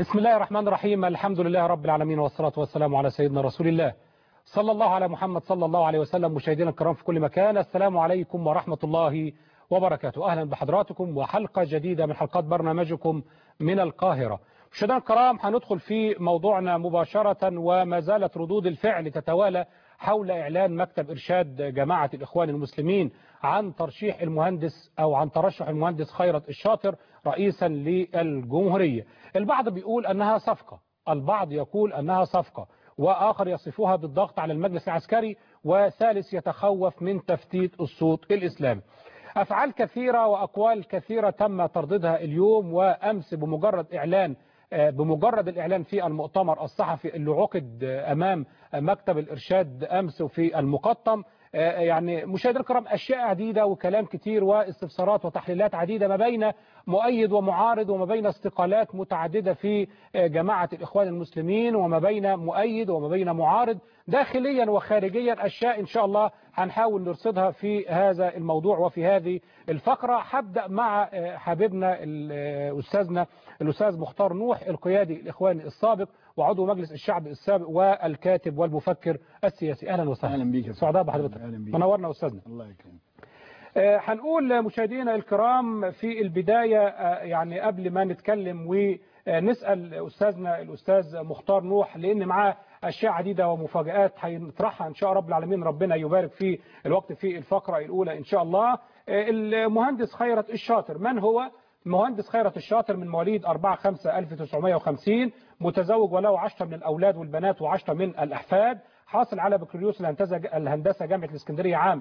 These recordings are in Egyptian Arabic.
بسم الله الرحمن الرحيم الحمد لله رب العالمين والصلاة والسلام على سيدنا رسول الله صلى الله على محمد صلى الله عليه وسلم مشاهدينا الكرام في كل مكان السلام عليكم ورحمة الله وبركاته أهلا بحضراتكم وحلقة جديدة من حلقات برنامجكم من القاهرة مشاهدينا الكرام هندخل في موضوعنا مباشرة وما زالت ردود الفعل تتوالى حول إعلان مكتب إرشاد جماعة الإخوان المسلمين عن ترشيح المهندس أو عن ترشح المهندس خيرت الشاطر رئيسا للجمهورية البعض بيقول أنها صفقة البعض يقول أنها صفقة وآخر يصفها بالضغط على المجلس العسكري وثالث يتخوف من تفتيت الصوت الإسلامي أفعال كثيرة وأقوال كثيرة تم ترديدها اليوم وأمس بمجرد إعلان بمجرد الإعلان في المؤتمر الصحفي اللي عقد أمام مكتب الإرشاد أمس في المقطم يعني مشاهدينا الكرام أشياء عديدة وكلام كتير واستفسارات وتحليلات عديدة ما بين مؤيد ومعارض وما بين استقالات متعددة في جماعة الإخوان المسلمين وما بين مؤيد وما بين معارض داخليا وخارجيا أشياء إن شاء الله هنحاول نرصدها في هذا الموضوع وفي هذه الفقرة هبدأ مع حبيبنا أستاذنا الأستاذ مختار نوح القيادي الإخواني السابق وعضو مجلس الشعب السابق والكاتب والمفكر السياسي أهلا وسهلا أهلا بيك سعداء بحضرتك منورنا أستاذنا الله يكرمك هنقول مشاهدينا الكرام في البداية يعني قبل ما نتكلم ونسأل أستاذنا الأستاذ مختار نوح لأن معاه أشياء عديدة ومفاجآت هنطرحها إن شاء رب العالمين ربنا يبارك في الوقت في الفقرة الأولى إن شاء الله المهندس خيرت الشاطر من هو؟ مهندس خيرت الشاطر من مواليد 4 5 1950 متزوج وله 10 من الأولاد والبنات و10 من الأحفاد حاصل على بكالوريوس الهندسة جامعة الإسكندرية عام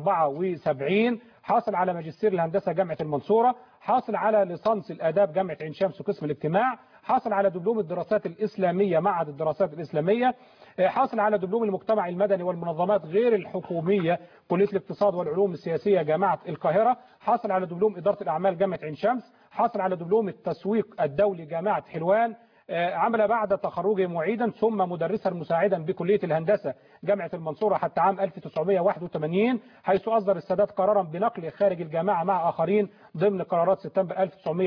74 حاصل على ماجستير الهندسة جامعة المنصورة حاصل على ليسانس الآداب جامعة عين شمس وقسم الاجتماع حاصل على دبلوم الدراسات الإسلامية معهد الدراسات الإسلامية حاصل على دبلوم المجتمع المدني والمنظمات غير الحكومية كلية الاقتصاد والعلوم السياسية جامعة القاهرة حاصل على دبلوم إدارة الأعمال جامعة عين شمس حاصل على دبلوم التسويق الدولي جامعة حلوان عمل بعد تخرجه معيدا ثم مدرسا مساعدا بكلية الهندسة جامعة المنصورة حتى عام 1981 حيث أصدر السادات قرارا بنقله خارج الجامعة مع آخرين ضمن قرارات سبتمبر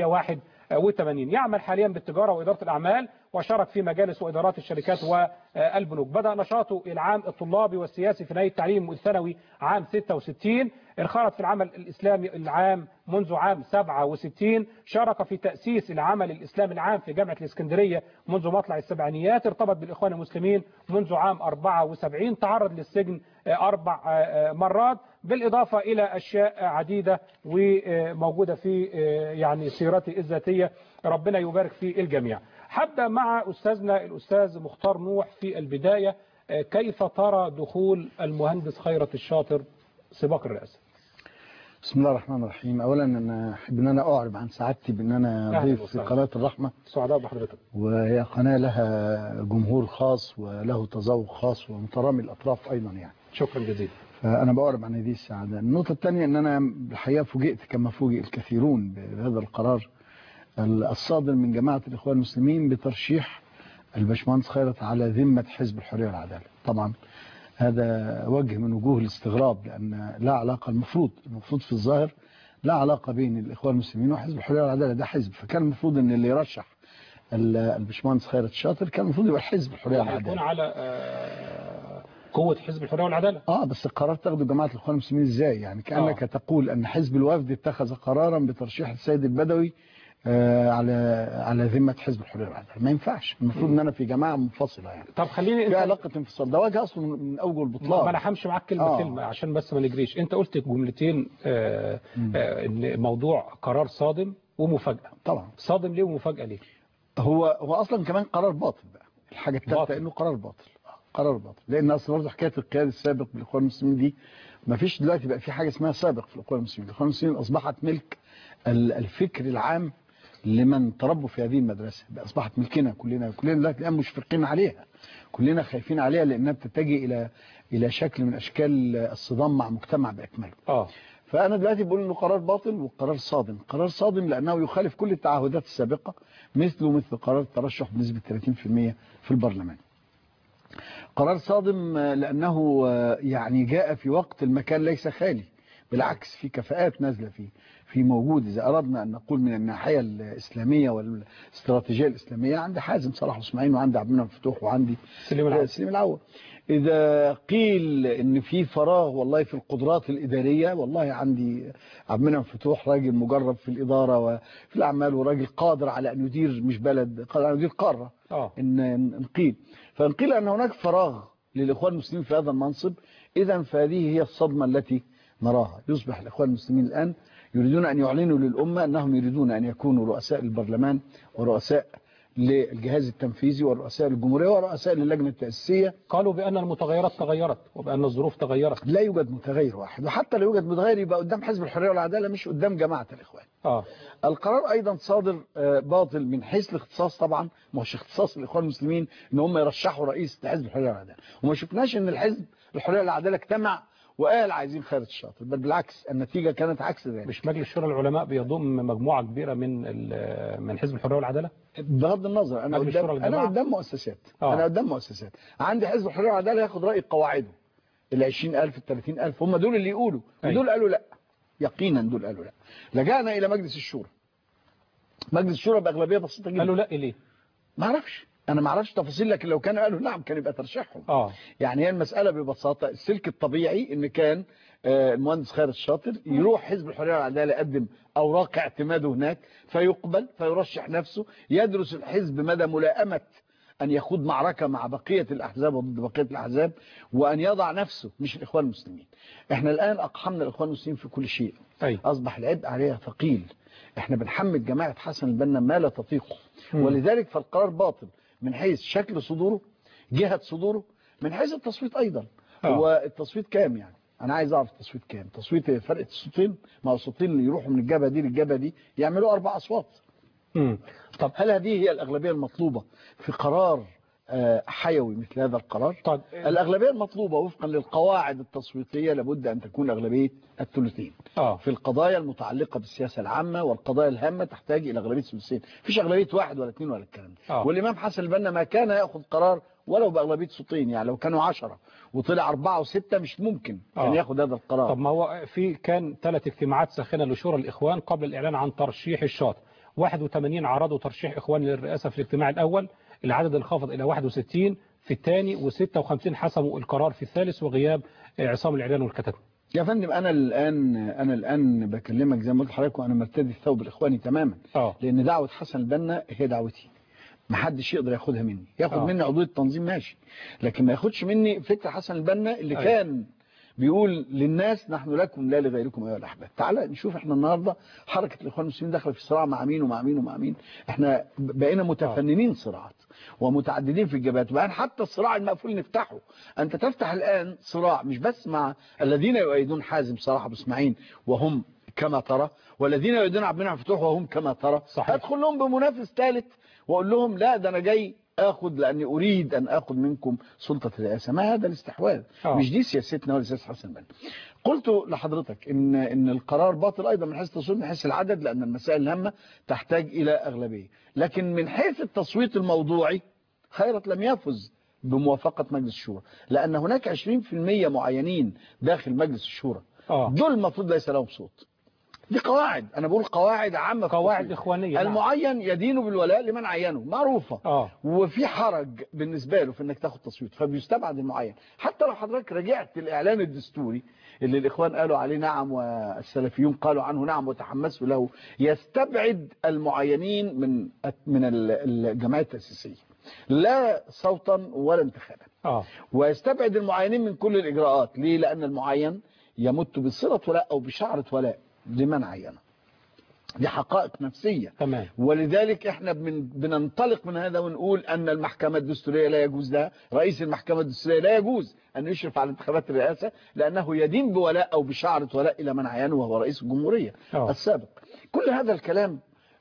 1981 يعمل حاليا بالتجارة وإدارة الأعمال وشارك في مجالس وإدارات الشركات والبنوك بدأ نشاطه العام الطلابي والسياسي في نهاية التعليم الثانوي عام 66 انخرط في العمل الإسلامي العام منذ عام 67 شارك في تأسيس العمل الإسلامي العام في جامعة الإسكندرية منذ مطلع السبعينيات ارتبط بالإخوان المسلمين منذ عام 74 تعرض للسجن أربع مرات بالإضافة إلى أشياء عديدة وموجودة في يعني سيرته الذاتية ربنا يبارك في الجميع هبدأ مع أستاذنا الأستاذ مختار نوح في البداية كيف ترى دخول المهندس خيرت الشاطر سباق الرئاسة بسم الله الرحمن الرحيم اولا انا احب ان انا اعرب عن سعادتي بان انا ضيف في قناه الرحمه سعداء بحضرتك وهي قناه لها جمهور خاص وله تذوق خاص ومترامي الاطراف ايضا يعني شكرا جزيلا فانا بعرب عن هذه السعاده النقطه الثانيه ان انا الحقيقه فوجئت كما فوجئ الكثيرون بهذا القرار الصادر من جماعه الاخوان المسلمين بترشيح الباشمهندس خيرت على ذمه حزب الحريه والعداله طبعا هذا وجه من وجوه الاستغراب لأن لا علاقة المفروض المفروض في الظاهر لا علاقة بين الإخوان المسلمين وحزب الحرية والعدالة ده حزب فكان المفروض أن اللي يرشح الباشمهندس خيرت الشاطر كان المفروض يبقى حزب الحرية والعدالة يكون على قوة حزب الحرية والعدالة اه بس القرار تاخده جماعة الإخوان المسلمين ازاي يعني كأنك آه. تقول أن حزب الوفد اتخذ قرارا بترشيح السيد البدوي آه على على ذمه حزب الحريه والعداله ما ينفعش المفروض ان انا في جماعه منفصله يعني طب خليني في علاقه انفصال ده وجه اصلا من اوجه البطلان ما انا همشي معاك كلمه آه. كلمه عشان بس ما نجريش انت قلت جملتين آه آه ان موضوع قرار صادم ومفاجاه طبعا صادم ليه ومفاجاه ليه هو هو اصلا كمان قرار باطل بقى الحاجه الثالثه انه قرار باطل قرار باطل لان اصلا برضه حكايه القيادة السابق بالاخوان المسلمين دي ما فيش دلوقتي بقى في حاجه اسمها سابق في الاخوان المسلمين الاخوان المسلمين اصبحت ملك الفكر العام لمن تربوا في هذه المدرسة أصبحت ملكنا كلنا كلنا دلوقتي الآن مشفقين عليها كلنا خايفين عليها لأنها بتتجه إلى إلى شكل من أشكال الصدام مع مجتمع بأكمله آه. فأنا دلوقتي بقول إنه قرار باطل وقرار صادم قرار صادم لأنه يخالف كل التعهدات السابقة مثله مثل قرار الترشح بنسبة 30% في البرلمان قرار صادم لأنه يعني جاء في وقت المكان ليس خالي بالعكس في كفاءات نازله فيه في موجود اذا اردنا ان نقول من الناحيه الاسلاميه والاستراتيجيه الاسلاميه عندي حازم صلاح اسماعيل وعندي عبد المنعم فتوح وعندي سليم العوض. سليم العوض اذا قيل ان في فراغ والله في القدرات الاداريه والله عندي عبد المنعم فتوح راجل مجرب في الاداره وفي الاعمال وراجل قادر على ان يدير مش بلد قادر على ان يدير قاره اه ان إن قيل فان قيل ان هناك فراغ للاخوان المسلمين في هذا المنصب اذا فهذه هي الصدمه التي نراها يصبح الاخوان المسلمين الان يريدون ان يعلنوا للامه انهم يريدون ان يكونوا رؤساء البرلمان ورؤساء للجهاز التنفيذي ورؤساء الجمهوريه ورؤساء للجنه التاسيسيه قالوا بأن المتغيرات تغيرت وبأن الظروف تغيرت لا يوجد متغير واحد وحتى لو يوجد متغير يبقى قدام حزب الحريه والعداله مش قدام جماعه الاخوان اه القرار ايضا صادر آه، باطل من حيث الاختصاص طبعا ما هوش اختصاص الاخوان المسلمين ان هم يرشحوا رئيس لحزب الحريه والعداله وما شفناش ان الحزب الحريه والعداله اجتمع وقال عايزين خالد الشاطر بل بالعكس النتيجه كانت عكس ذلك مش مجلس شورى العلماء بيضم مجموعة كبيرة من ال- من حزب الحرية والعدالة بغض النظر انا مجلس قدام شورى انا الجماعة؟ قدام مؤسسات آه. انا قدام مؤسسات عندي حزب الحريه والعداله ياخد راي قواعده ال 20000 ال 30000 هم دول اللي يقولوا أيوة. ودول قالوا لا يقينا دول قالوا لا لجأنا الى مجلس الشورى مجلس الشورى باغلبيه بسيطه جدا قالوا لا ليه ما اعرفش انا ما اعرفش تفاصيل لكن لو كانوا قالوا نعم كان يبقى ترشيحهم اه يعني هي المساله ببساطه السلك الطبيعي ان كان آه، المهندس خالد الشاطر يروح حزب الحريه والعداله يقدم اوراق اعتماده هناك فيقبل فيرشح نفسه يدرس الحزب مدى ملائمه ان يخوض معركه مع بقيه الاحزاب وضد بقيه الاحزاب وان يضع نفسه مش الاخوان المسلمين احنا الان اقحمنا الاخوان المسلمين في كل شيء اي اصبح العبء عليها ثقيل احنا بنحمل جماعه حسن البنا ما لا تطيقه مم. ولذلك فالقرار باطل من حيث شكل صدوره جهه صدوره من حيث التصويت ايضا آه. هو التصويت كام يعني انا عايز اعرف التصويت كام تصويت فرق الصوتين ما هو الصوتين اللي يروحوا من الجبهه دي للجبهه دي يعملوا اربع اصوات مم. طب هل هذه هي الاغلبيه المطلوبه في قرار آه، حيوي مثل هذا القرار طب الأغلبية المطلوبة وفقا للقواعد التصويتية لابد أن تكون أغلبية الثلثين اه في القضايا المتعلقة بالسياسة العامة والقضايا الهامة تحتاج إلى أغلبية ثلثين مفيش أغلبية واحد ولا اثنين ولا الكلام ده آه. والإمام حسن البنا ما كان يأخذ قرار ولو بأغلبية صوتين يعني لو كانوا عشرة وطلع أربعة وستة مش ممكن كان آه. ياخد هذا القرار طب ما هو في كان ثلاث اجتماعات ساخنه لشورى الاخوان قبل الاعلان عن ترشيح الشاطر 81 عرضوا ترشيح اخوان للرئاسه في الاجتماع الاول العدد انخفض الى 61 في الثاني و56 حسموا القرار في الثالث وغياب آه، عصام الاعلان والكتاتنه يا فندم أنا الآن أنا الآن بكلمك زي ما قلت لحضرتك وأنا مرتدي الثوب الإخواني تماما اه لان دعوه حسن البنا هي دعوتي ما حدش يقدر ياخدها مني ياخد آه. مني عضويه التنظيم ماشي لكن ما ياخدش مني فكر حسن البنا اللي أيوة. كان بيقول للناس نحن لكم لا لغيركم ايها الاحباب تعال نشوف احنا النهارده حركه الاخوان المسلمين داخله في صراع مع مين ومع مين ومع مين احنا بقينا متفننين صراعات ومتعددين في الجبهات وبقى حتى الصراع المقفول نفتحه انت تفتح الان صراع مش بس مع الذين يؤيدون حازم صلاح ابو اسماعيل وهم كما ترى والذين يؤيدون عبد المنعم فتوح وهم كما ترى صحيح. ادخل لهم بمنافس ثالث واقول لهم لا ده انا جاي اخد لاني اريد ان اخد منكم سلطه الرئاسه ما هذا الاستحواذ آه. مش دي سياستنا ولا سياسه حسن البنا قلت لحضرتك ان ان القرار باطل ايضا من حيث التصويت من حيث العدد لان المسائل الهامه تحتاج الى اغلبيه لكن من حيث التصويت الموضوعي خيرت لم يفز بموافقه مجلس الشورى لان هناك 20% معينين داخل مجلس الشورى اه دول المفروض ليس لهم صوت دي قواعد انا بقول قواعد عامه في قواعد التصويت. اخوانيه نعم. المعين يدين بالولاء لمن عينه معروفه اه وفي حرج بالنسبه له في انك تاخد تصويت فبيستبعد المعين حتى لو حضرتك رجعت الاعلان الدستوري اللي الاخوان قالوا عليه نعم والسلفيون قالوا عنه نعم وتحمسوا له يستبعد المعينين من من ال- الجمعيه التاسيسيه لا صوتا ولا انتخابا اه ويستبعد المعينين من كل الاجراءات ليه لان المعين يمت بصله ولاء او بشعره ولاء لمن عينه دي حقائق نفسيه تمام ولذلك احنا بن بننطلق من هذا ونقول ان المحكمة الدستورية لا يجوز لها رئيس المحكمة الدستورية لا يجوز ان يشرف على انتخابات الرئاسة لانه يدين بولاء او بشعرة ولاء الى من عينه وهو رئيس الجمهورية اه السابق كل هذا الكلام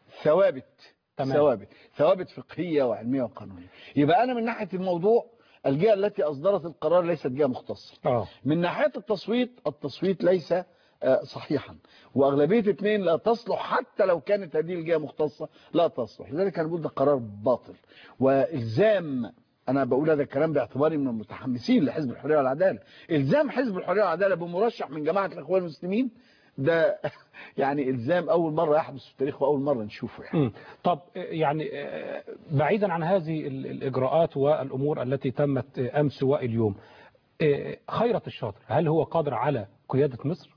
ثوابت تمام. ثوابت ثوابت فقهية وعلمية وقانونية يبقى انا من ناحية الموضوع الجهة التي اصدرت القرار ليست جهة مختصة اه من ناحية التصويت التصويت ليس آه، صحيحا وأغلبية اثنين لا تصلح حتى لو كانت هذه الجهة مختصة لا تصلح لذلك أنا بقول ده قرار باطل وإلزام انا بقول هذا الكلام باعتباري من المتحمسين لحزب الحريه والعداله الزام حزب الحريه والعداله بمرشح من جماعه الاخوان المسلمين ده يعني الزام اول مره يحدث في التاريخ واول مره نشوفه يعني مم. طب آه، يعني آه، بعيدا عن هذه ال- الإجراءات والأمور التي تمت آه، أمس واليوم آه، خيرت الشاطر هل هو قادر على قيادة مصر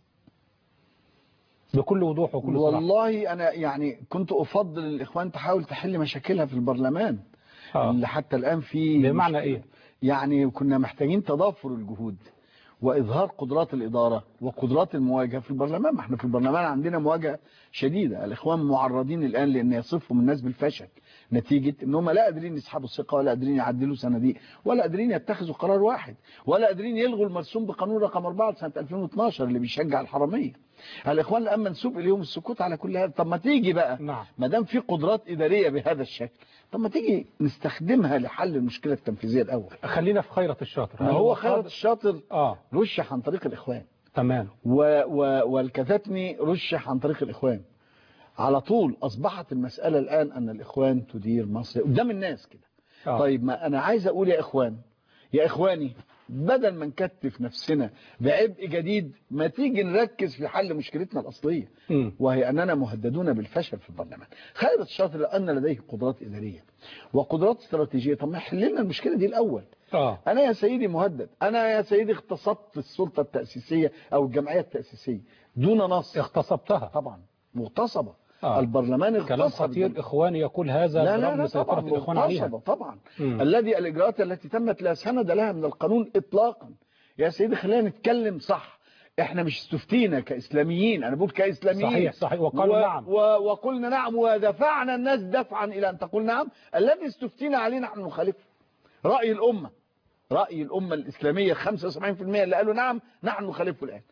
بكل وضوح وكل صراحة والله انا يعني كنت افضل الاخوان تحاول تحل مشاكلها في البرلمان آه. اللي حتى الان في بمعنى مشكلة. إيه؟ يعني كنا محتاجين تضافر الجهود واظهار قدرات الاداره وقدرات المواجهه في البرلمان ما احنا في البرلمان عندنا مواجهه شديده الاخوان معرضين الان لان يصفهم الناس بالفشل نتيجه ان هم لا قادرين يسحبوا الثقه ولا قادرين يعدلوا صناديق ولا قادرين يتخذوا قرار واحد ولا قادرين يلغوا المرسوم بقانون رقم 4 سنه 2012 اللي بيشجع الحراميه الاخوان الان منسوب اليهم السكوت على كل هذا طب ما تيجي بقى نعم. ما دام في قدرات اداريه بهذا الشكل طب ما تيجي نستخدمها لحل المشكله التنفيذيه الاول خلينا في خيرت الشاطر ما هل هو خيرت قادر- الشاطر آه رشح عن طريق الإخوان تمام و و والكتاتني رشح عن طريق الإخوان على طول أصبحت المسألة الآن أن الإخوان تدير مصر قدام الناس كده آه. طيب ما أنا عايز أقول يا إخوان يا إخواني بدل ما نكتف نفسنا بعبء جديد ما تيجي نركز في حل مشكلتنا الأصلية مم. وهي أننا مهددون بالفشل في البرلمان خيرت الشاطر أن لديه قدرات إدارية وقدرات استراتيجية طب ما يحل لنا المشكلة دي الأول آه انا يا سيدي مهدد انا يا سيدي اغتصبت السلطة التأسيسية او الجمعية التأسيسية دون نص اغتصبتها طبعا مغتصبة آه. البرلمان كلام اغتصب خطير إخواني يقول هذا لا لا برغم لا سيطرة طبعا الإخوان عليها مغتصبة طبعا مم. الذي الاجراءات التي تمت لا سند لها من القانون اطلاقا يا سيدي خلينا نتكلم صح احنا مش استفتينا كاسلاميين انا بقول كاسلاميين صحيح صحيح وقالوا و... نعم و... وقلنا نعم ودفعنا الناس دفعا الى ان تقول نعم الذي استفتينا عليه نحن نخالفه راي الامه راي الامه الاسلاميه 75% اللي قالوا نعم نحن نخالفه الان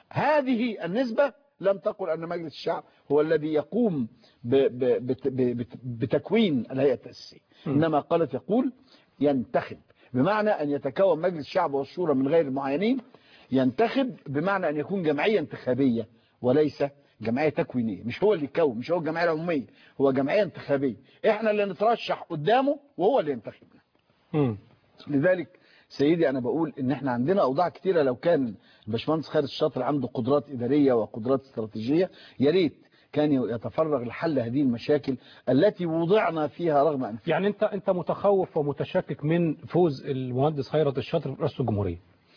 هذه النسبه لم تقل ان مجلس الشعب هو الذي يقوم ب... ب... بت... ب... بت... بتكوين الهيئه التاسيسيه انما قالت يقول ينتخب بمعنى ان يتكون مجلس الشعب والشورى من غير المعينين ينتخب بمعنى ان يكون جمعيه انتخابيه وليس جمعيه تكوينيه مش هو اللي يكون مش هو الجمعيه العموميه هو جمعيه انتخابيه احنا اللي نترشح قدامه وهو اللي ينتخبنا مم. لذلك سيدي انا بقول ان احنا عندنا اوضاع كتيره لو كان الباشمهندس خالد الشاطر عنده قدرات اداريه وقدرات استراتيجيه يا ريت كان يتفرغ لحل هذه المشاكل التي وضعنا فيها رغم انفسنا يعني انت انت متخوف ومتشكك من فوز المهندس خيرت الشاطر في رئاسه الجمهوريه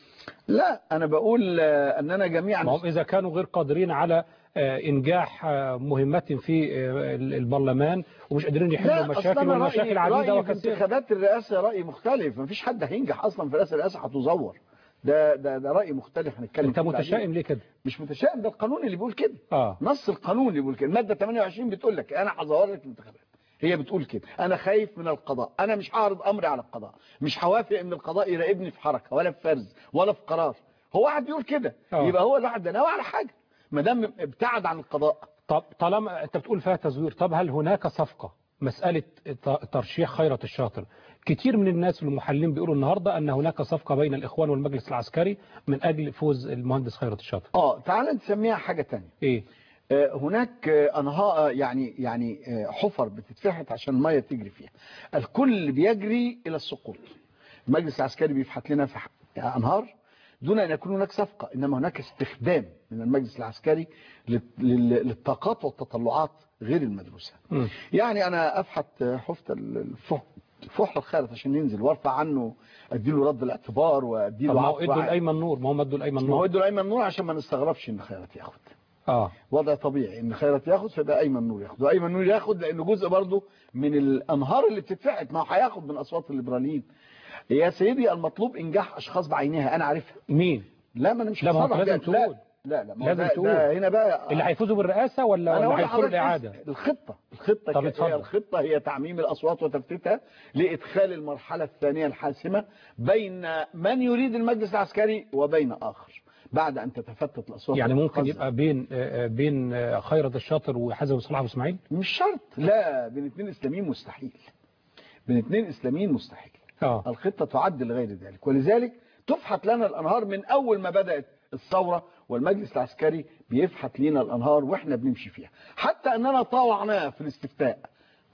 لا انا بقول آه، اننا جميعا ما هم اذا كانوا غير قادرين على آه، انجاح آه، مهمات في آه، البرلمان ومش قادرين يحلوا لا مشاكل أصلاً أنا والمشاكل رأيي- عديده رأيي في وكثيره انتخابات الرئاسة رأي مختلف مفيش حد هينجح أصلا في رئاسة الرئاسة هتزور ده ده ده رأي مختلف هنتكلم انت فيه بعدين. متشائم ليه كده مش متشائم ده القانون اللي بيقول كده اه نص القانون اللي بيقول كده المادة 28 بتقول لك أنا هزور لك الانتخابات هي بتقول كده أنا خايف من القضاء أنا مش هعرض أمري على القضاء مش هوافق إن القضاء يراقبني في حركة ولا في فرز ولا في قرار هو واحد بيقول كده آه. يبقى هو الواحد ده ناوي على حاجة ما دام ابتعد عن القضاء طب طالما انت بتقول فيها تزوير طب هل هناك صفقة مسألة ت- ترشيح خيرت الشاطر كتير من الناس المحللين بيقولوا النهاردة ان هناك صفقة بين الاخوان والمجلس العسكري من اجل فوز المهندس خيرت الشاطر اه تعال نسميها حاجة تانية ايه آه، هناك آه، انهار يعني يعني آه، حفر بتتفحت عشان الميه تجري فيها الكل بيجري الى السقوط المجلس العسكري بيفحت لنا في انهار دون ان يكون هناك صفقه انما هناك استخدام من المجلس العسكري لل- لل- للطاقات والتطلعات غير المدروسه مم. يعني انا افحت حفت الفح الفحر الخالد عشان ينزل وارفع عنه اديله رد الاعتبار واديله طب ما هو عفو ادوا عام. الايمن نور ما هم ادوا الايمن ما هو نور ادوا الايمن نور عشان ما نستغربش ان خيرت ياخد اه وضع طبيعي ان خيرت ياخد فيبقى ايمن نور ياخد وايمن نور ياخد لانه جزء برضه من الانهار اللي بتتفحت ما هو هياخد من اصوات الليبراليين يا سيدي المطلوب انجاح اشخاص بعينها انا عارفها مين لا ما انا مش لا، ما هو هصرح لازم بيها. لا تقول. لا لا ما هو لازم ده, تقول. ده هنا بقى اللي هيفوزوا بالرئاسة ولا انا ولا اقول هيدخلوا لحضرتك الاعادة بس الخطه الخطه طب ك- اتفضل. هي الخطه هي تعميم الاصوات وتفتيتها لادخال المرحله الثانيه الحاسمه بين من يريد المجلس العسكري وبين اخر بعد ان تتفتت الاصوات يعني ممكن وتتخزن. يبقى بين آه، آه، بين آه، خيرت الشاطر وحسن صلاح ابو اسماعيل مش شرط لا بين اثنين اسلاميين مستحيل بين اثنين اسلاميين مستحيل اه الخطة تعد لغير ذلك ولذلك تفحت لنا الأنهار من أول ما بدأت الثورة والمجلس العسكري بيفحت لنا الأنهار وإحنا بنمشي فيها حتى أننا طاوعناه في الاستفتاء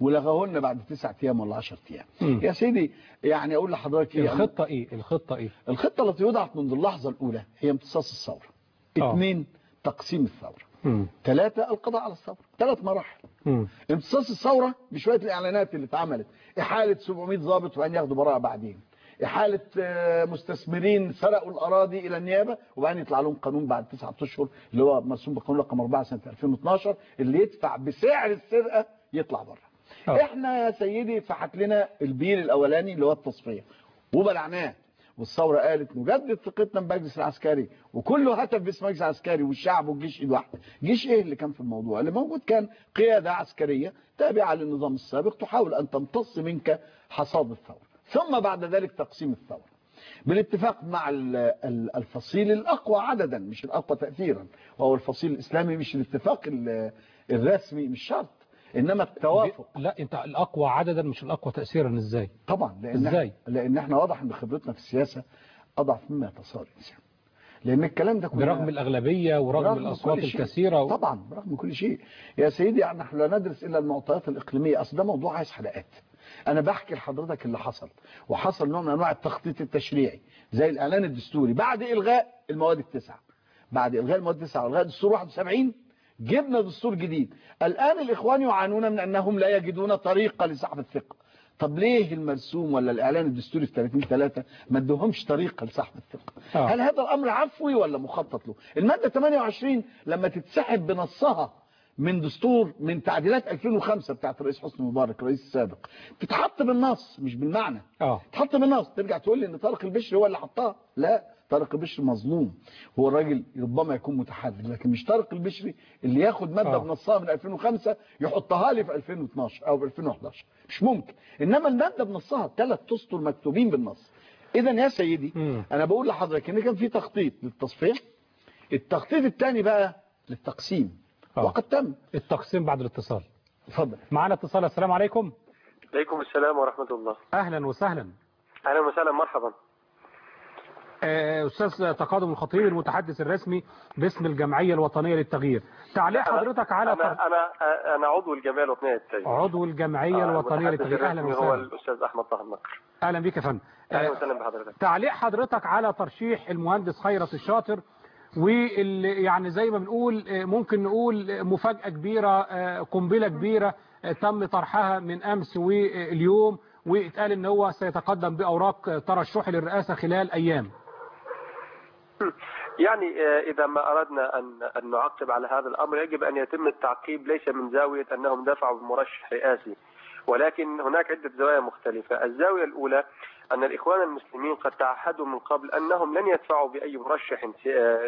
ولغوه لنا بعد تسعة ايام ولا 10 ايام مم. يا سيدي يعني اقول لحضرتك ايه الخطة ايه الخطة ايه الخطه التي وضعت منذ اللحظه الاولى هي امتصاص الثوره آه. اثنين تقسيم الثوره مم. ثلاثه القضاء على الثوره ثلاث مراحل مم. امتصاص الثوره بشويه الاعلانات اللي اتعملت احاله 700 ضابط وان ياخدوا براءه بعدين احاله آه، مستثمرين سرقوا الاراضي الى النيابه وبعدين يطلع لهم قانون بعد تسعة اشهر اللي هو مرسوم بقانون رقم 4 سنه 2012 اللي يدفع بسعر السرقه يطلع بره آه. احنا يا سيدي فحت لنا البير الاولاني اللي هو التصفيه وبلعناه والثوره قالت نجدد ثقتنا بالمجلس العسكري وكله هتف باسم المجلس العسكري والشعب والجيش ايد واحده جيش ايه اللي كان في الموضوع اللي موجود كان قياده عسكريه تابعه للنظام السابق تحاول ان تمتص منك حصاد الثوره ثم بعد ذلك تقسيم الثوره بالاتفاق مع ال- ال- الفصيل الاقوى عددا مش الاقوى تاثيرا وهو الفصيل الاسلامي مش الاتفاق ال- الرسمي مش شرط انما التوافق لا انت الاقوى عددا مش الاقوى تأثيرا ازاي طبعا لان إزاي؟ لان احنا واضح ان خبرتنا في السياسه اضعف مما يتصور الانسان لان الكلام ده كله برغم الاغلبيه ورغم برغم الاصوات كل شيء. الكثيره و... طبعا برغم كل شيء يا سيدي يعني احنا لا ندرس الا المعطيات الاقليميه اصل ده موضوع عايز حلقات انا بحكي لحضرتك اللي حصل وحصل نوع من انواع التخطيط التشريعي زي الاعلان الدستوري بعد الغاء المواد التسعه بعد الغاء المواد التسعه والغاء دستور 71 جبنا دستور جديد الان الاخوان يعانون من انهم لا يجدون طريقه لسحب الثقه طب ليه المرسوم ولا الاعلان الدستوري في 30 3 ما ادوهمش طريقه لسحب الثقه آه. هل هذا الامر عفوي ولا مخطط له الماده 28 لما تتسحب بنصها من دستور من تعديلات 2005 بتاعت الرئيس حسني مبارك الرئيس السابق تتحط بالنص مش بالمعنى اه تحط بالنص ترجع تقول لي ان طارق البشري هو اللي حطها لا طارق البشري مظلوم هو الراجل ربما يكون متحرر لكن مش طارق البشري اللي ياخد ماده آه. بنصها من 2005 يحطها لي في 2012 او في 2011 مش ممكن انما الماده بنصها ثلاث اسطر مكتوبين بالنص اذا يا سيدي مم. انا بقول لحضرتك ان كان في تخطيط للتصفيه التخطيط الثاني بقى للتقسيم آه. وقد تم التقسيم بعد الاتصال اتفضل معنا اتصال السلام عليكم عليكم السلام ورحمة الله اهلا وسهلا أهلا وسهلا مرحبا آه، استاذ تقادم الخطيب المتحدث الرسمي باسم الجمعيه الوطنيه للتغيير تعليق حضرتك على أنا أنا أنا عضو الجمعية الوطنية للتغيير عضو الجمعيه آه، الوطنيه المتحدث للتغيير اهلا الرسمي هو وسهلا الأستاذ أحمد طه المكر اهلا بك يا فندم أهلا آه، وسهلا بحضرتك تعليق حضرتك على ترشيح المهندس خيرت الشاطر واللي يعني زي ما بنقول آه، ممكن نقول آه، مفاجأة كبيرة آه، قنبلة كبيرة آه، تم طرحها من أمس واليوم واتقال ان هو سيتقدم بأوراق آه، ترشحه للرئاسة خلال أيام يعني آه، إذا ما أردنا أن أن نعقب على هذا الأمر يجب أن يتم التعقيب ليس من زاوية أنهم دفعوا بمرشح رئاسي ولكن هناك عدة زوايا مختلفة الزاوية الأولى أن الإخوان المسلمين قد تعهدوا من قبل أنهم لن يدفعوا بأي مرشح س- آه،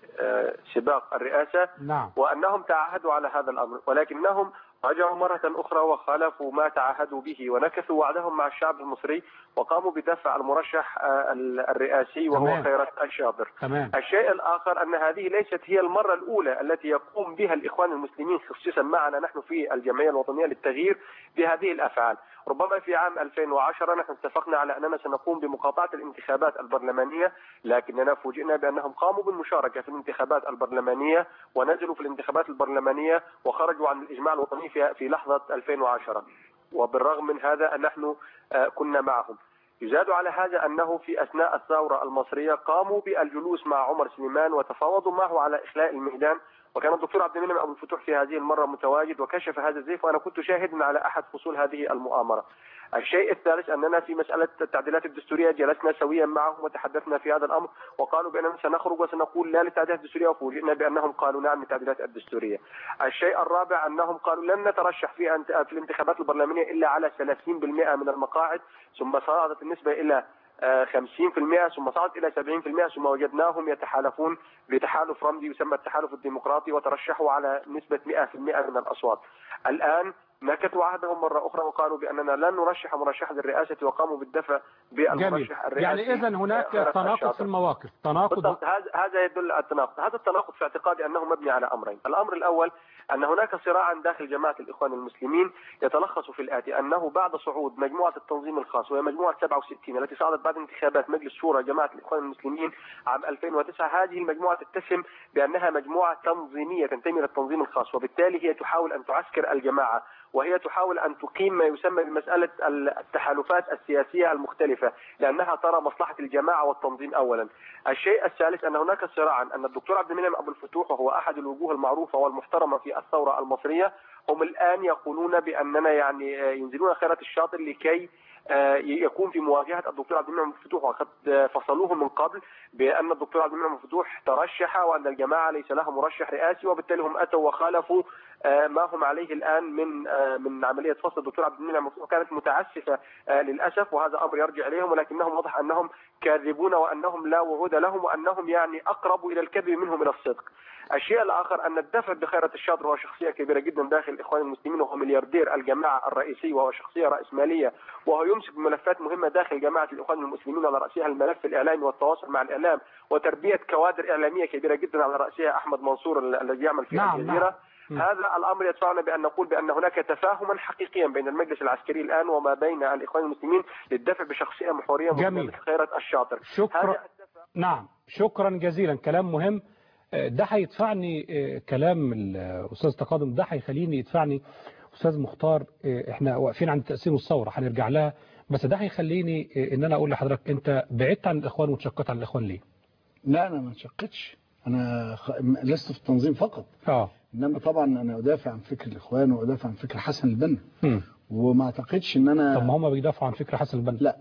لسباق الرئاسة نعم وأنهم تعهدوا على هذا الأمر ولكنهم رجعوا مرة أخرى وخالفوا ما تعهدوا به ونكثوا وعدهم مع الشعب المصري وقاموا بدفع المرشح آه، الرئاسي وهو تمام. خيرت الشاطر تمام الشيء الآخر أن هذه ليست هي المرة الأولى التي يقوم بها الإخوان المسلمين خصوصا معنا نحن في الجمعية الوطنية للتغيير بهذه الأفعال ربما في عام 2010 نحن اتفقنا على أننا سنقوم بمقاطعة الانتخابات البرلمانية لكننا فوجئنا بأنهم قاموا بالمشاركة في الانتخابات البرلمانية ونزلوا في الانتخابات البرلمانية وخرجوا عن الإجماع الوطني في في لحظة 2010 وبالرغم من هذا نحن آه، كنا معهم يزاد على هذا أنه في أثناء الثورة المصرية قاموا بالجلوس مع عمر سليمان وتفاوضوا معه على إخلاء الميدان وكان الدكتور عبد المنعم أبو الفتوح في هذه المرة متواجد وكشف هذا الزيف وأنا كنت شاهدا على أحد فصول هذه المؤامرة الشيء الثالث أننا في مسألة التعديلات الدستورية جلسنا سويا معهم وتحدثنا في هذا الأمر وقالوا بأننا سنخرج وسنقول لا للتعديلات الدستورية وفوجئنا بأنهم قالوا نعم للتعديلات الدستورية الشيء الرابع أنهم قالوا لن نترشح في أنت- في الانتخابات البرلمانية إلا على 30% من المقاعد ثم صعدت النسبة إلى آه، 50% ثم صعدت إلى 70% ثم وجدناهم يتحالفون بتحالف رمزي يسمى التحالف الديمقراطي وترشحوا على نسبة 100% من الأصوات الآن نكثوا عهدهم مرة أخرى وقالوا بأننا لن نرشح مرشحا للرئاسة وقاموا بالدفع جميل بالمرشح الرئاسي يعني إذا هناك خيرت تناقض الشاطر. في المواقف تناقض بالضبط هذا هذا يدل على التناقض، هذا التناقض في اعتقادي انه مبني على امرين، الامر الاول ان هناك صراعا داخل جماعه الاخوان المسلمين يتلخص في الاتي انه بعد صعود مجموعه التنظيم الخاص وهي مجموعه 67 التي صعدت بعد انتخابات مجلس شورى جماعه الاخوان المسلمين عام 2009 هذه المجموعه تتسم بانها مجموعه تنظيميه تنتمي للتنظيم الخاص وبالتالي هي تحاول ان تعسكر الجماعه وهي تحاول أن تقيم ما يسمى بمسألة التحالفات السياسية المختلفة لأنها ترى مصلحة الجماعة والتنظيم أولا الشيء الثالث أن هناك صراعا أن الدكتور عبد المنعم أبو الفتوح وهو أحد الوجوه المعروفة والمحترمة في الثورة المصرية هم الآن يقولون بأننا يعني ينزلون خيرة الشاطر لكي يكون في مواجهه الدكتور عبد المنعم الفتوح وقد فصلوه من قبل بان الدكتور عبد المنعم الفتوح ترشح وان الجماعه ليس لها مرشح رئاسي وبالتالي هم اتوا وخالفوا ما هم عليه الان من من عمليه فصل الدكتور عبد المنعم الفتوح كانت متعسفه للاسف وهذا امر يرجع اليهم ولكنهم واضح انهم كاذبون وانهم لا وعود لهم وانهم يعني اقرب الى الكذب منهم الى الصدق. الشيء الاخر ان الدفع بخيرة الشاطر هو شخصيه كبيره جدا داخل الاخوان المسلمين وهو ملياردير الجماعه الرئيسي وهو شخصيه راسماليه وهو يمسك بملفات مهمه داخل جماعه الاخوان المسلمين على راسها الملف الاعلامي والتواصل مع الاعلام وتربيه كوادر اعلاميه كبيره جدا على راسها احمد منصور الذي يعمل في نعم الجزيره نعم. هذا الامر يدفعنا بان نقول بان هناك تفاهما حقيقيا بين المجلس العسكري الان وما بين الاخوان المسلمين للدفع بشخصيه محوريه جميل. خيرة الشاطر شكرا هذا نعم شكرا جزيلا كلام مهم ده هيدفعني كلام الاستاذ تقادم ده هيخليني يدفعني استاذ مختار احنا واقفين عند تقسيم الثوره هنرجع لها بس ده هيخليني ان انا اقول لحضرتك انت بعدت عن الاخوان وتشقت عن الاخوان ليه؟ لا انا ما انشقتش انا خ... لست في التنظيم فقط اه انما طبعا انا ادافع عن فكر الاخوان وادافع عن فكر حسن البنا مم. وما اعتقدش ان انا طب ما هم بيدافعوا عن فكر حسن البنا لا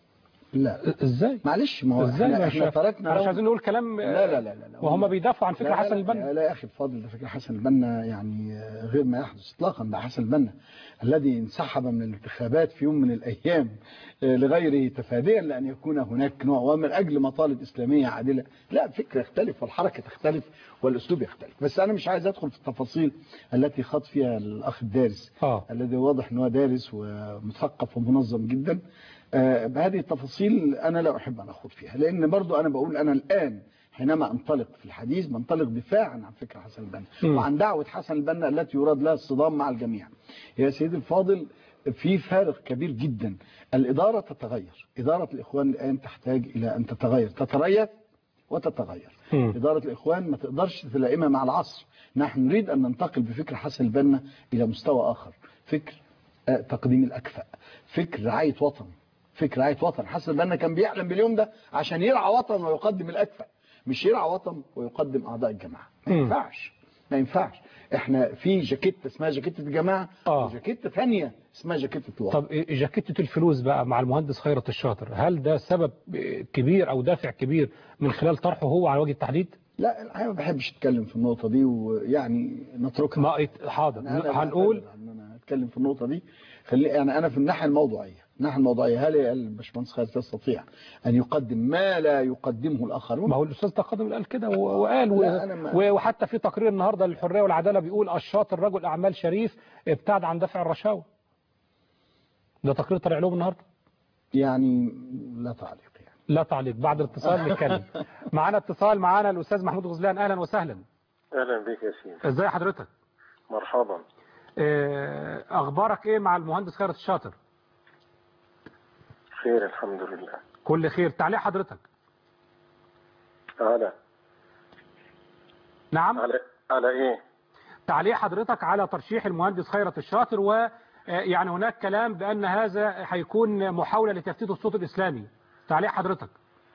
لا ازاي؟ معلش ما هو ازاي احنا, مش احنا تركنا مش لهم- عايزين نقول كلام لا لا لا لا, لا. وهم بيدافعوا عن لا فكر لا حسن لا البنا لا, لا يا اخي الفاضل ده فكر حسن البنا يعني آه، غير ما يحدث اطلاقا ده حسن البنا الذي انسحب من الانتخابات في يوم من الايام آه، لغيره تفاديا لان يكون هناك نوع ومن اجل مطالب اسلاميه عادله لا الفكر يختلف والحركه تختلف والاسلوب يختلف بس انا مش عايز ادخل في التفاصيل التي خاض فيها الاخ الدارس اه الذي واضح ان هو دارس ومثقف ومنظم جدا آه، بهذه التفاصيل انا لا احب ان اخوض فيها لان برضو انا بقول انا الان حينما انطلق في الحديث بنطلق دفاعا عن فكر حسن البنا مم. وعن دعوه حسن البنا التي يراد لها الصدام مع الجميع يا سيدي الفاضل في فارق كبير جدا الاداره تتغير اداره الاخوان الان تحتاج الى ان تتغير تتريث وتتغير مم. إدارة الإخوان ما تقدرش تلائمها مع العصر نحن نريد أن ننتقل بفكر حسن البنا إلى مستوى آخر فكر آه، تقديم الأكفأ فكر رعاية وطن فكر رعاية وطن حسن البنا كان بيحلم باليوم ده عشان يرعى وطن ويقدم الأكفأ مش يرعى وطن ويقدم أعضاء الجماعة ما مم. ينفعش ما ينفعش احنا في جاكيتة اسمها جاكيتة الجماعة آه. وجاكيتة ثانية اسمها جاكيتة الوطن طب جاكيتة الفلوس بقى مع المهندس خيرت الشاطر هل ده سبب كبير او دافع كبير من خلال طرحه هو على وجه التحديد؟ لا الحقيقة ما بحبش اتكلم في النقطة دي ويعني نتركها ما ات- حاضر أنا لا هنقول أعتذر ان انا اتكلم في النقطه دي خلي يعني انا في الناحيه الموضوعيه الناحيه الموضوعيه هل الباشمهندس خالد يستطيع ان يقدم ما لا يقدمه الاخرون ما هو الاستاذ تقدم قال كده و- وقال و- لا، أنا ما- و- وحتى في تقرير النهارده للحريه والعداله بيقول الشاطر رجل اعمال شريف ابتعد عن دفع الرشاوى ده تقرير طلع لهم النهارده يعني لا تعليق يعني لا تعليق بعد الاتصال نتكلم معانا اتصال معانا الاستاذ محمود غزلان اهلا وسهلا اهلا بك يا سيدي ازاي حضرتك مرحبا آه، اخبارك ايه مع المهندس خيرت الشاطر خير الحمد لله كل خير تعليق حضرتك على نعم على على ايه تعليق حضرتك على ترشيح المهندس خيرت الشاطر و آه، يعني هناك كلام بأن هذا هيكون محاولة لتفتيت الصوت الإسلامي تعليق حضرتك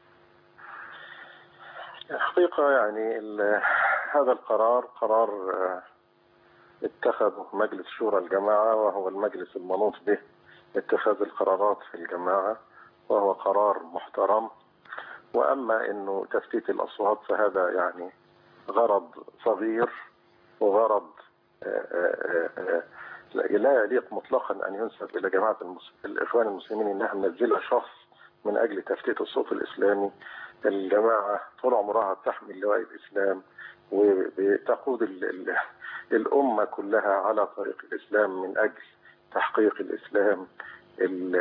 الحقيقة يعني ال- هذا القرار قرار آه، اتخذه مجلس شورى الجماعة وهو المجلس المنوط به اتخاذ القرارات في الجماعة وهو قرار محترم وأما أنه تفتيت الأصوات فهذا يعني غرض صغير وغرض آه، آه، آه، لا لا يليق مطلقا أن ينسب إلى جماعة المس... الإخوان المسلمين إنها منزلة شخص من أجل تفتيت الصوت الإسلامي الجماعة طول عمرها تحمل لواء الإسلام وتقود ال... ال... الأمة كلها على طريق الإسلام من أجل تحقيق الإسلام ال...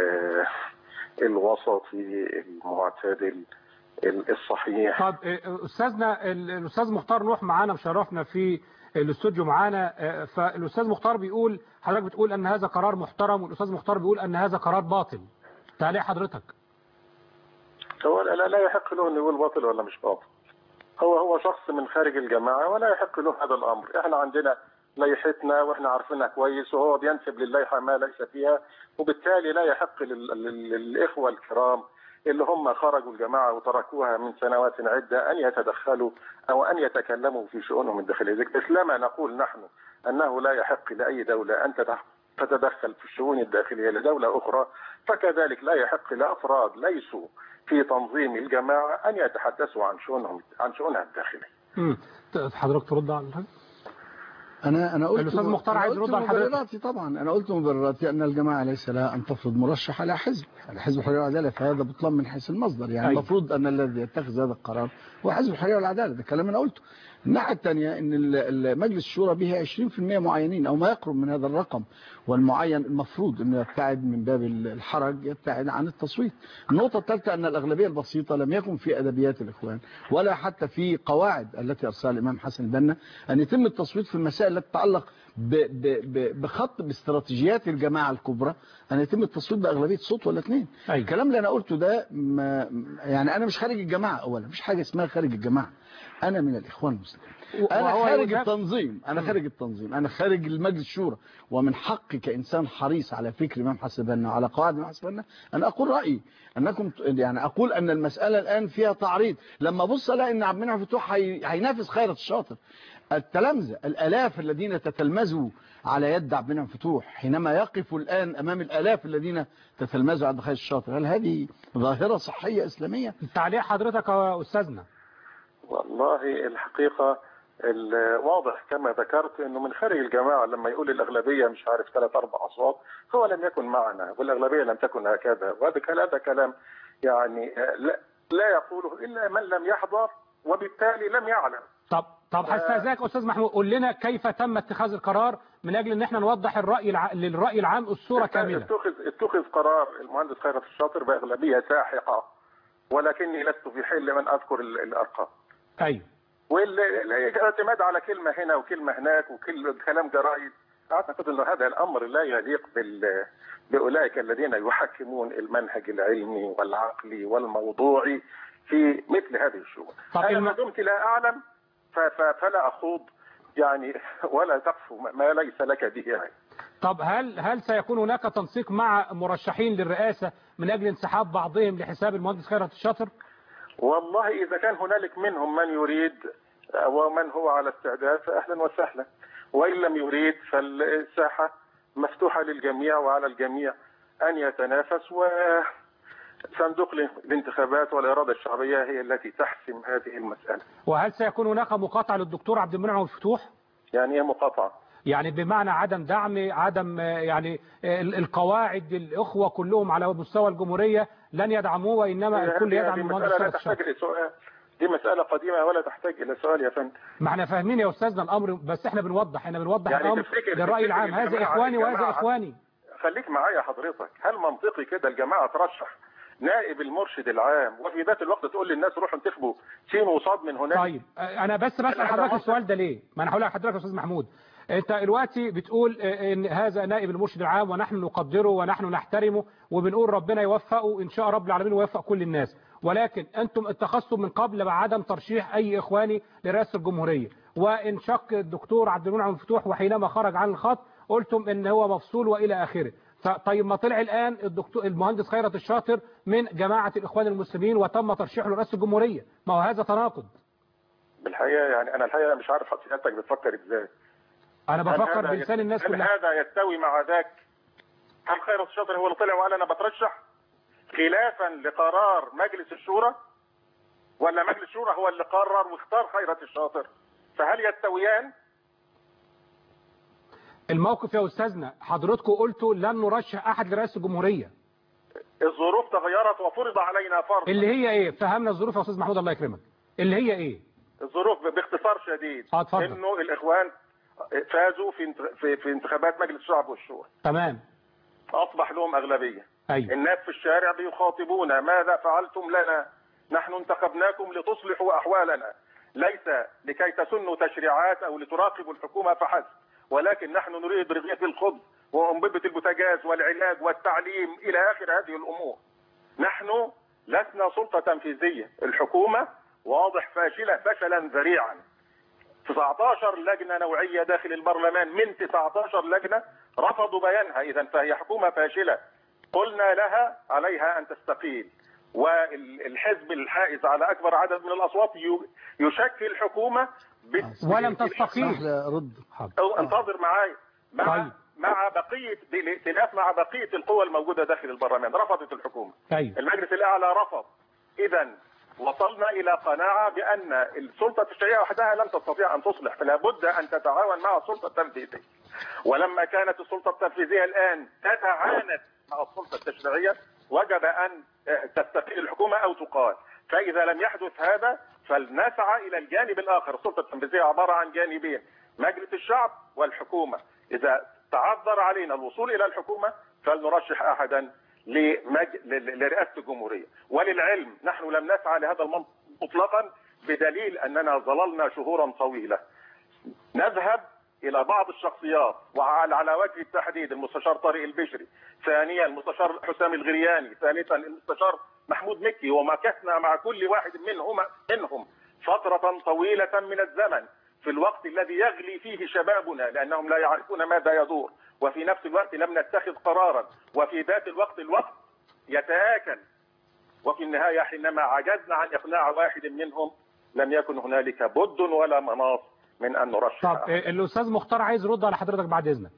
الوسطي المعتدل ال- الصحيح طب آه، أستاذنا ال- الأستاذ مختار نوح معانا مشرفنا في الاستوديو معانا آه، فالأستاذ مختار بيقول حضرتك بتقول أن هذا قرار محترم والأستاذ مختار بيقول أن هذا قرار باطل تعليق حضرتك هو لا, لا يحق له أن يقول باطل ولا مش باطل هو هو شخص من خارج الجماعة ولا يحق له هذا الأمر احنا عندنا لائحتنا واحنا عارفينها كويس وهو بينسب للائحه ما ليس فيها وبالتالي لا يحق لل- لل- للاخوه الكرام اللي هم خرجوا الجماعه وتركوها من سنوات عده ان يتدخلوا او ان يتكلموا في شؤونهم الداخليه، مثلما نقول نحن انه لا يحق لاي دوله ان تتح- تتدخل في الشؤون الداخليه لدوله اخرى فكذلك لا يحق لافراد ليسوا في تنظيم الجماعه ان يتحدثوا عن شؤونهم عن شؤونها الداخليه. مم. ت- حضرتك ترد على الحاجة؟ انا انا قلت الأستاذ مختار أنا عايز قلت يرد على حضرتك. مبرراتي طبعا انا قلت مبرراتي ان الجماعه ليس لها ان تفرض مرشح على حزب على حزب الحريه والعداله فهذا بطلان من حيث المصدر يعني أيوة. المفروض ان الذي يتخذ هذا القرار هو حزب الحريه والعداله ده كلام انا قلته الناحيه الثانيه ان ال- ال- مجلس الشورى به 20% معينين او ما يقرب من هذا الرقم والمعين المفروض انه يبتعد من باب الحرج يبتعد عن التصويت النقطه الثالثه ان الاغلبيه البسيطه لم يكن في ادبيات الاخوان ولا حتى في قواعد التي ارسلها الامام حسن البنا ان يتم التصويت في المسائل التي تتعلق ب- ب- ب- بخط باستراتيجيات الجماعه الكبرى ان يتم التصويت باغلبيه صوت ولا اثنين أيوة. الكلام اللي انا قلته ده ما يعني انا مش خارج الجماعه اولا مش حاجه اسمها خارج الجماعه انا من الاخوان المسلمين انا وهو خارج يوجد- التنظيم انا خارج التنظيم انا خارج المجلس الشورى ومن حقي كانسان حريص على فكر الامام حسن البنا وعلى قواعد الامام حسن البنا ان اقول رايي انكم ت- يعني اقول ان المساله الان فيها تعريض لما ابص الاقي ان عبد المنعم فتوح هي- هينافس خيرت الشاطر التلامذه الالاف الذين تتلمذوا على يد عبد المنعم فتوح حينما يقفوا الان امام الالاف الذين تتلمذوا عند خيرت الشاطر هل هذه ظاهره صحيه اسلاميه تعليق حضرتك يا أستاذنا والله الحقيقة الواضح كما ذكرت انه من خارج الجماعة لما يقول الاغلبية مش عارف ثلاث اربع اصوات هو لم يكن معنا والاغلبية لم تكن هكذا وهذا كلام- هذا كلام يعني لا, لا يقوله الا من لم يحضر وبالتالي لم يعلم طب طب هستاذنك استاذ محمود قول لنا كيف تم اتخاذ القرار من اجل ان احنا نوضح الراي الع... للراي العام الصوره كامله اتخذ اتخذ قرار المهندس خيرت الشاطر باغلبية ساحقة ولكني لست في حل من اذكر ال- الارقام ايوه والاعتماد على كلمة هنا وكلمة هناك وكل كلام جرائد أعتقد أن هذا الأمر لا يليق بال... بأولئك الذين يحكمون المنهج العلمي والعقلي والموضوعي في مثل هذه الشؤون طب أنا الم- ما دمت لا أعلم ف... ف... فلا أخوض يعني ولا تقف ما ليس لك به علم طب هل هل سيكون هناك تنسيق مع مرشحين للرئاسه من اجل انسحاب بعضهم لحساب المهندس خيرت الشاطر والله إذا كان هنالك منهم من يريد ومن هو على استعداد فأهلا وسهلا وإن لم يريد فالساحة مفتوحة للجميع وعلى الجميع أن يتنافس وصندوق الانتخابات والإرادة الشعبية هي التي تحسم هذه المسألة وهل سيكون هناك مقاطعه للدكتور عبد المنعم الفتوح يعني هي مقاطعة يعني بمعنى عدم دعم عدم آه، يعني آه، ال- القواعد الاخوه كلهم على مستوى الجمهوريه لن يدعموه وانما الكل هذه- يدعم هذه المهندس مسألة لا خيرت الشاطر تحتاج لسؤال دي مسألة قديمة ولا تحتاج إلى سؤال يا فندم ما احنا فاهمين يا استاذنا الامر بس احنا بنوضح احنا بنوضح يعني الامر تفتكر- للراي تفتكر العام هذا الجماعة- اخواني وهذا الجماعة- اخواني خليك معايا حضرتك هل منطقي كده الجماعة ترشح نائب المرشد العام وفي ذات الوقت تقول للناس روحوا انتخبوا سين وصاد من هناك طيب آه، انا بس بسال هذا حضرتك منطق. السؤال ده ليه ما انا هقول لحضرتك يا استاذ محمود انت دلوقتي بتقول آه، ان هذا نائب المرشد العام ونحن نقدره ونحن نحترمه وبنقول ربنا يوفقه ان شاء رب العالمين ويوفق كل الناس ولكن انتم اتخذتم من قبل بعدم ترشيح اي اخواني لرئاسه الجمهوريه وانشق الدكتور عبد المنعم الفتوح وحينما خرج عن الخط قلتم ان هو مفصول والى اخره طيب ما طلع الان الدكتور المهندس خيرت الشاطر من جماعه الاخوان المسلمين وتم ترشيحه لرئاسه الجمهوريه ما هو هذا تناقض بالحقيقة يعني أنا الحقيقة مش عارف حضرتك بتفكر إزاي انا هل بفكر هذا بلسان يست- الناس هل كلها هذا يستوي مع ذاك هل خيرت الشاطر هو اللي طلع وقال أنا بترشح خلافا لقرار مجلس الشورى ولا مجلس الشورى هو اللي قرر واختار خيرت الشاطر فهل يستويان الموقف يا استاذنا حضرتكم قلتوا لن نرشح احد لرئاسه الجمهوريه الظروف تغيرت وفرض علينا فرض اللي هي ايه فهمنا الظروف يا استاذ محمود الله يكرمك اللي هي ايه الظروف باختصار شديد اه، اتفضل. انه الاخوان فازوا في انت- في, في انتخابات مجلس الشعب والشورى تمام اصبح لهم اغلبيه ايوه الناس في الشارع بيخاطبونا ماذا فعلتم لنا نحن انتخبناكم لتصلحوا احوالنا ليس لكي تسنوا تشريعات او لتراقبوا الحكومه فحسب ولكن نحن نريد رغيف الخبز وانبوبه البوتاجاز والعلاج والتعليم الى اخر هذه الامور نحن لسنا سلطه تنفيذيه الحكومه واضح فاشله فشلا ذريعا 19 لجنه نوعيه داخل البرلمان من 19 لجنه رفضوا بيانها اذا فهي حكومه فاشله قلنا لها عليها ان تستقيل والحزب الحائز على اكبر عدد من الاصوات ي- يشكل حكومه بت- ولم بال- تستقيل اسمح لي ارد حاضر. أو انتظر معايا مع طيب. مع بقيه بالائتلاف مع بقيه القوى الموجوده داخل البرلمان رفضت الحكومه طيب المجلس الاعلى رفض اذا وصلنا الى قناعه بان السلطه التشريعيه وحدها لن تستطيع ان تصلح فلا بد ان تتعاون مع السلطه التنفيذيه ولما كانت السلطه التنفيذيه الان تتعاند مع السلطه التشريعيه وجب ان آه، تستقيل الحكومه او تقال فاذا لم يحدث هذا فلنسعى الى الجانب الاخر السلطه التنفيذيه عباره عن جانبين مجلس الشعب والحكومه اذا تعذر علينا الوصول الى الحكومه فلنرشح احدا لمج... ل- لرئاسه الجمهوريه وللعلم نحن لم نسعى لهذا المنطق مطلقا بدليل اننا ظللنا شهورا طويله نذهب الى بعض الشخصيات وعلى على وجه التحديد المستشار طارق البشري ثانيا المستشار حسام الغرياني ثالثا المستشار محمود مكي ومكثنا مع كل واحد منهم منهم فترة طويلة من الزمن في الوقت الذي يغلي فيه شبابنا لأنهم لا يعرفون ماذا يدور وفي نفس الوقت لم نتخذ قرارا وفي ذات الوقت الوقت يتآكل وفي النهاية حينما عجزنا عن إقناع واحد منهم لم يكن هنالك بد ولا مناص من أن نرشح طب أحد. آه، الاستاذ مختار عايز يرد على حضرتك بعد اذنك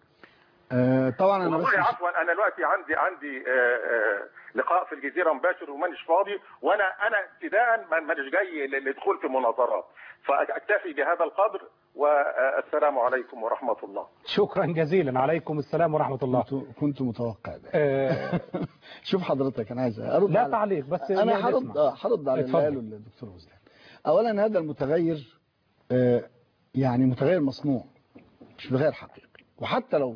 آه طبعا انا بس والله مش- عفوا انا دلوقتي عندي عندي آه، آه، لقاء في الجزيره مباشر ومانيش فاضي وانا انا ابتداء ما- مانيش جاي للدخول في مناظرات فاكتفي بهذا القدر والسلام عليكم ورحمه الله شكرا جزيلا عليكم السلام ورحمه الله كنت كنت متوقع ده آه، شوف حضرتك انا عايز ارد لا على- تعليق بس انا يعني هرد اسمع. آه، هرد على اللي اتفضل. قاله الدكتور وزدان اولا هذا المتغير آه، يعني متغير مصنوع مش متغير حقيقي وحتى لو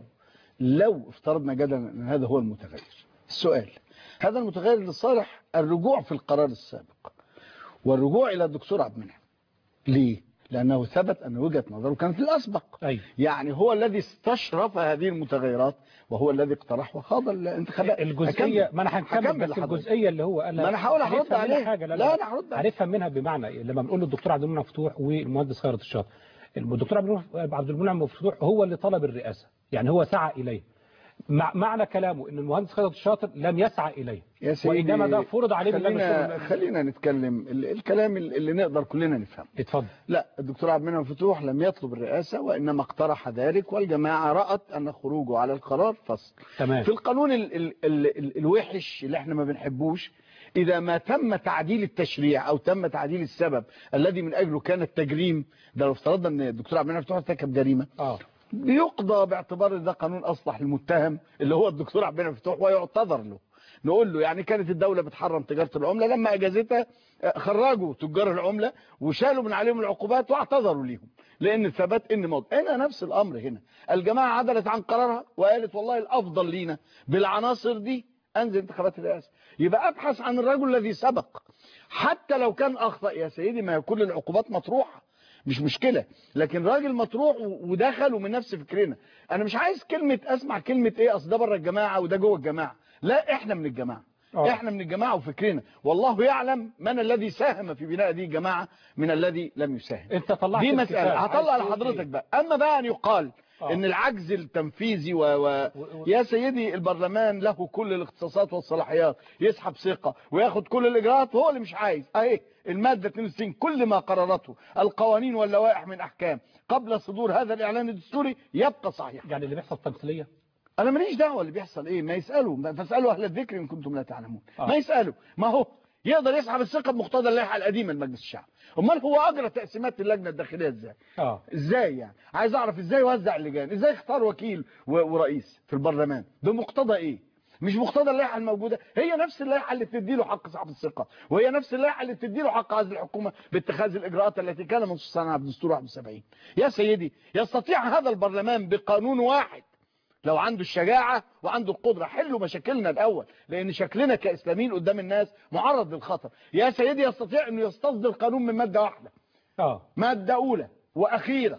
لو افترضنا جدلا ان هذا هو المتغير السؤال هذا المتغير لصالح الرجوع في القرار السابق والرجوع الى الدكتور عبد المنعم ليه لانه ثبت ان وجهه نظره كانت الاسبق أيوة. يعني هو الذي استشرف هذه المتغيرات وهو الذي اقترح وخاض الانتخابات الجزئيه هكمل. ما انا هنكمل هكمل بس لحضرتك. الجزئيه اللي هو قالها ما أنا هحاول أرد هنفهم منها عليه. حاجه لا, لا، أنا هرد عليه. هنفهم منها بمعنى إيه؟ لما بنقول للدكتور عبد المنعم مفتوح والمهندس خيرت الشاطر الدكتور عبد المنعم- عبد المنعم مفتوح هو اللي طلب الرئاسه يعني هو سعى اليه مع معنى كلامه ان المهندس خيرت الشاطر لم يسعى اليه يا سيدي وانما ده فرض عليه من لجنة خلينا الشؤون- خلينا نتكلم ال- الكلام اللي نقدر كلنا نفهمه اتفضل لا الدكتور عبد المنعم فتوح لم يطلب الرئاسة وإنما اقترح ذلك والجماعة رأت أن خروجه على القرار فصل تمام في القانون ال ال ال ال الوحش اللي احنا ما بنحبوش إذا ما تم تعديل التشريع أو تم تعديل السبب الذي من أجله كان التجريم ده لو افترضنا أن الدكتور عبد المنعم فتوح ارتكب جريمة اه بيقضى باعتبار ان ده قانون اصلح المتهم اللي هو الدكتور عبد المنعم فتوح ويعتذر له نقول له يعني كانت الدولة بتحرم تجارة العملة لما اجازتها آه، خرجوا تجار العملة وشالوا من عليهم العقوبات واعتذروا ليهم لان ثبت ان موضوع هنا نفس الامر هنا الجماعة عدلت عن قرارها وقالت والله الافضل لينا بالعناصر دي انزل انتخابات الرئاسة يبقى ابحث عن الرجل الذي سبق حتى لو كان اخطأ يا سيدي ما هي كل العقوبات مطروحة مش مشكلة لكن راجل مطروح و- ودخل ومن نفس فكرنا انا مش عايز كلمة اسمع كلمة ايه اصل ده بره الجماعة وده جوه الجماعة لا احنا من الجماعة آه. احنا من الجماعة وفكرنا والله يعلم من الذي ساهم في بناء دي الجماعة من الذي لم يساهم انت طلعت دي الكتاب. مسألة هطلع عايز تقول لحضرتك إيه؟ بقى اما بقى ان يقال آه. ان العجز التنفيذي و... و... و- يا سيدي البرلمان له كل الاختصاصات والصلاحيات يسحب ثقة وياخد كل الاجراءات وهو اللي مش عايز اهي المادة 62 كل ما قررته القوانين واللوائح من احكام قبل صدور هذا الاعلان الدستوري يبقى صحيح يعني اللي بيحصل تمثيليه انا ماليش دعوه اللي بيحصل ايه ما يسالوا فاسالوا اهل الذكر ان كنتم لا تعلمون آه. ما يسالوا ما هو يقدر يسحب الثقه بمقتضى اللائحه القديمه لمجلس الشعب امال هو اجرى تقسيمات اللجنه الداخليه ازاي اه ازاي يعني عايز اعرف ازاي يوزع اللجان ازاي يختار وكيل و- ورئيس في البرلمان بمقتضى ايه مش مقتضى اللائحه الموجوده هي نفس اللائحه اللي بتدي له حق سحب الثقه وهي نفس اللائحه اللي بتدي له حق عزل الحكومه باتخاذ الاجراءات التي كان منصوصا عنها بدستور 71 يا سيدي يستطيع هذا البرلمان بقانون واحد لو عنده الشجاعة وعنده القدرة حلوا مشاكلنا الأول لأن شكلنا كإسلاميين قدام الناس معرض للخطر يا سيدي يستطيع أنه يستصدر قانون من مادة واحدة اه مادة أولى وأخيرة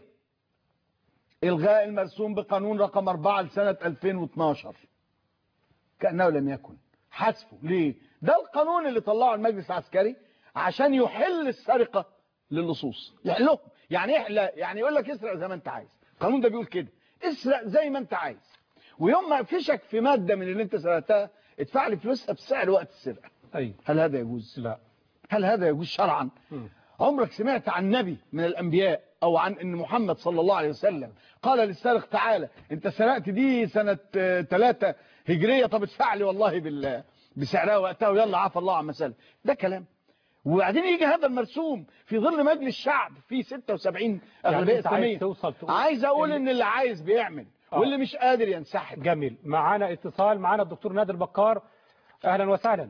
إلغاء المرسوم بقانون رقم 4 لسنة 2012 كأنه لم يكن حذفه ليه؟ ده القانون اللي طلعه المجلس العسكري عشان يحل السرقة للصوص يحلهم يعني يحلى يعني يقول لك اسرق زي ما انت عايز القانون ده بيقول كده اسرق زي ما انت عايز ويوم ما فيشك في ماده من اللي انت سرقتها ادفع لي فلوسها بسعر وقت السرقه ايوه هل هذا يجوز لا هل هذا يجوز شرعا مم. عمرك سمعت عن نبي من الانبياء او عن ان محمد صلى الله عليه وسلم قال للسارق تعالى انت سرقت دي سنه ثلاثة هجريه طب ادفع لي والله بال بسعرها وقتها ويلا عفى الله عما سلم ده كلام وبعدين يجي هذا المرسوم في ظل مجلس شعب فيه 76 اغلبيه انت عايز اسلاميه توصل تقول عايز اقول إن- ان اللي عايز بيعمل آه. واللي مش قادر ينسحب جميل معانا اتصال معانا الدكتور نادر بكار اهلا وسهلا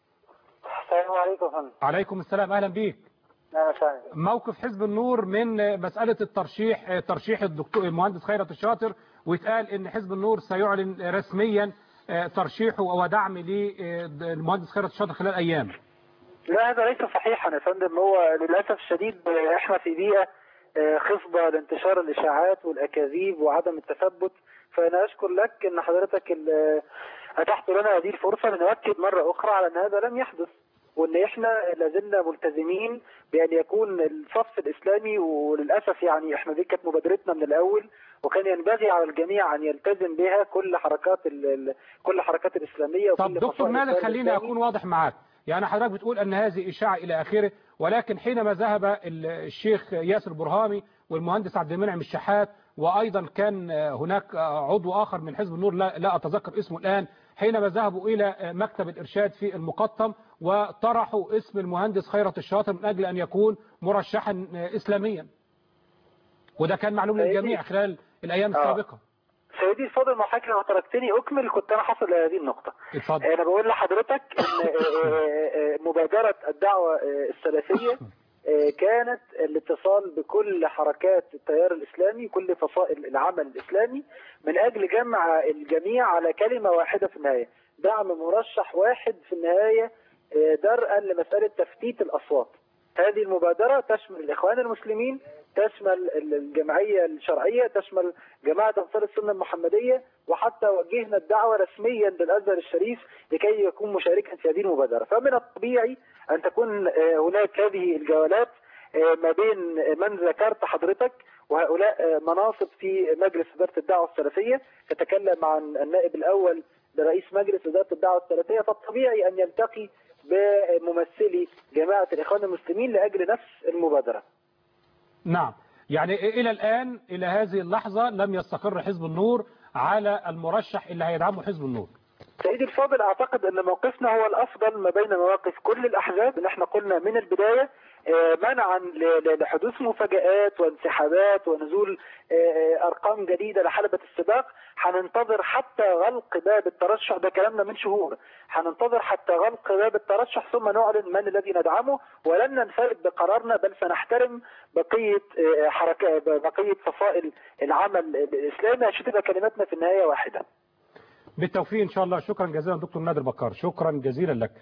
السلام عليكم يا فندم عليكم السلام اهلا بيك اهلا وسهلا موقف حزب النور من مسألة الترشيح ترشيح الدكتور المهندس خيرت الشاطر ويتقال ان حزب النور سيعلن رسميا ترشيحه ودعم للمهندس خيرت الشاطر خلال ايام لا هذا ليس صحيحا يا فندم هو للاسف الشديد احنا في بيئه آه، خصبه لانتشار الاشاعات والاكاذيب وعدم التثبت فانا اشكر لك ان حضرتك ال- اتحت لنا هذه الفرصه لنؤكد مره اخرى على ان هذا لم يحدث وان احنا لازلنا ملتزمين بان يكون الصف الاسلامي وللاسف يعني احنا دي كانت مبادرتنا من الاول وكان ينبغي على الجميع ان يلتزم بها كل حركات ال- ال- كل الحركات الاسلاميه طب وكل دكتور فصائل نادر الإسلام خليني الإسلامي. اكون واضح معاك يعني حضرتك بتقول ان هذه اشاعه الى اخره ولكن حينما ذهب ال- الشيخ ياسر برهامي والمهندس عبد المنعم الشحات وايضا كان هناك عضو اخر من حزب النور لا, لا اتذكر اسمه الان حينما ذهبوا الى مكتب الارشاد في المقطم وطرحوا اسم المهندس خيرت الشاطر من اجل ان يكون مرشحا اسلاميا وده كان معلوم سيدي. للجميع خلال الايام آه. السابقه سيدي الفاضل ما حضرتك لو تركتني اكمل كنت انا حاصل لهذه النقطه اتفضل انا بقول لحضرتك ان آه، آه، مبادره الدعوه آه، السلفيه آه، كانت الاتصال بكل حركات التيار الاسلامي كل فصائل العمل الاسلامي من اجل جمع الجميع على كلمه واحده في النهايه دعم مرشح واحد في النهايه آه، درءا لمساله تفتيت الاصوات هذه المبادرة تشمل الإخوان المسلمين تشمل الجمعية الشرعية تشمل جماعة أنصار السنة المحمدية وحتى وجهنا الدعوة رسميا للأزهر الشريف لكي يكون مشاركا في هذه المبادرة فمن الطبيعي أن تكون آه، هناك هذه الجولات آه، ما بين من ذكرت حضرتك وهؤلاء آه، مناصب في مجلس إدارة الدعوة السلفية تتكلم عن النائب الأول لرئيس مجلس إدارة الدعوة السلفية فالطبيعي أن يلتقي بممثلي جماعة الإخوان المسلمين لأجل نفس المبادرة نعم يعني إلى الآن إلى هذه اللحظة لم يستقر حزب النور على المرشح اللي هيدعمه حزب النور سيدي الفاضل اعتقد ان موقفنا هو الافضل ما بين مواقف كل الاحزاب اللي احنا قلنا من البدايه آه، منعا ل- ل- لحدوث مفاجآت وانسحابات ونزول آه، آه، ارقام جديده لحلبة السباق هننتظر حتى غلق باب الترشح ده كلامنا من شهور هننتظر حتى غلق باب الترشح ثم نعلن من الذي ندعمه ولن ننفرد بقرارنا بل سنحترم بقيه آه، حركات بقيه فصائل العمل الاسلامي عشان تبقى كلماتنا في النهايه واحده بالتوفيق إن شاء الله شكرا جزيلا دكتور نادر بكار شكرا جزيلا لك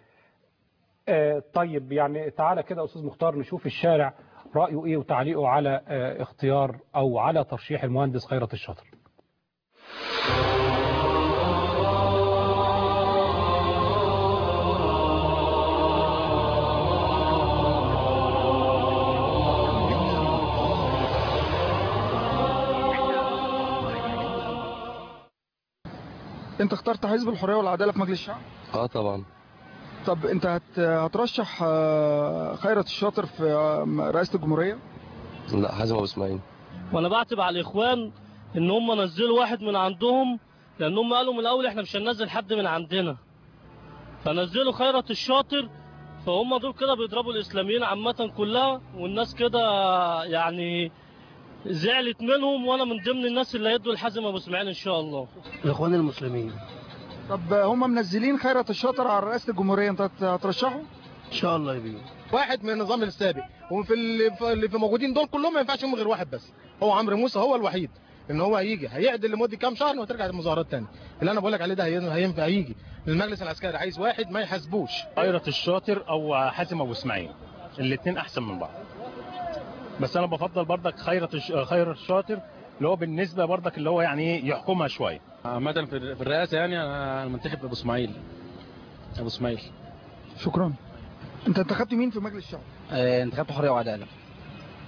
آه طيب يعني تعالى كده أستاذ مختار نشوف الشارع رأيه إيه وتعليقه على آه اختيار أو على ترشيح المهندس خيرت الشاطر انت اخترت حزب الحريه والعداله في مجلس الشعب اه طبعا طب انت هت... هترشح آه، خيرت الشاطر في آه، رئاسه الجمهوريه لا حازم ابو اسماعيل وانا بعتب على الاخوان ان هم نزلوا واحد من عندهم لان هم قالوا من الاول احنا مش هننزل حد من عندنا فنزلوا خيرت الشاطر فهم دول كده بيضربوا الاسلاميين عامه كلها والناس كده يعني زعلت منهم وانا من ضمن الناس اللي هيدوا الحازم ابو اسماعيل ان شاء الله الاخوان المسلمين طب آه، هم منزلين خيرت الشاطر على رئاسه الجمهوريه انت هت- هترشحه ان شاء الله يا بيه واحد من النظام السابق وفي اللي في اللي في موجودين دول كلهم ما ينفعش يهم غير واحد بس هو عمرو موسى هو الوحيد ان هو هيجي هيعدل لمده كام شهر وترجع المظاهرات تاني اللي انا بقول لك عليه ده هي- هينفع هيجي المجلس العسكري عايز واحد ما يحاسبوش خيرت الشاطر او حازم ابو اسماعيل الاثنين احسن من بعض بس انا بفضل برضك خيرت الش... خير الشاطر اللي هو بالنسبه برضك اللي هو يعني ايه يحكمها شويه عامة في في الرئاسة يعني أنا منتخب أبو إسماعيل أبو إسماعيل شكرا انت انتخبت مين في مجلس الشعب آه، انتخابات حريه وعداله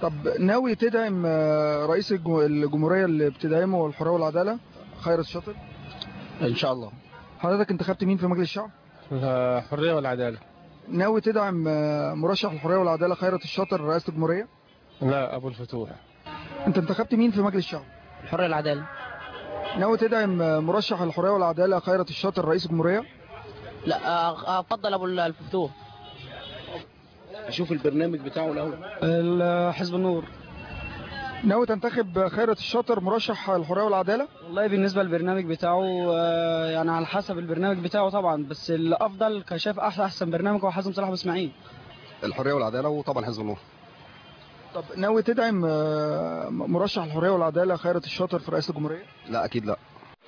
طب ناوي تدعم آه، رئيس الجو- الجمهورية اللي بتدعمه الحرية والعدالة خيرت الشاطر ان شاء الله حضرتك انتخبت مين في مجلس الشعب الحريه والعداله ناوي تدعم آه، مرشح الحرية والعدالة خيرت الشاطر رئاسة الجمهورية لا ابو الفتوح انت انتخبت مين في مجلس الشعب الحريه والعداله ناوي تدعم آه، مرشح الحرية والعدالة خيرت الشاطر رئيس الجمهورية لا آه، افضل ابو الفتوح اشوف البرنامج بتاعه الاول حزب النور ناوي تنتخب خيرت الشاطر مرشح الحرية والعدالة والله بالنسبة للبرنامج بتاعه آه، يعني على حسب البرنامج بتاعه طبعا بس الأفضل كشاف أحسن أحسن برنامج هو حازم صلاح أبو إسماعيل الحريه والعداله وطبعا حزب النور طب ناوي تدعم آه، مرشح الحرية والعدالة خيرت الشاطر في رئاسة الجمهورية لا اكيد لا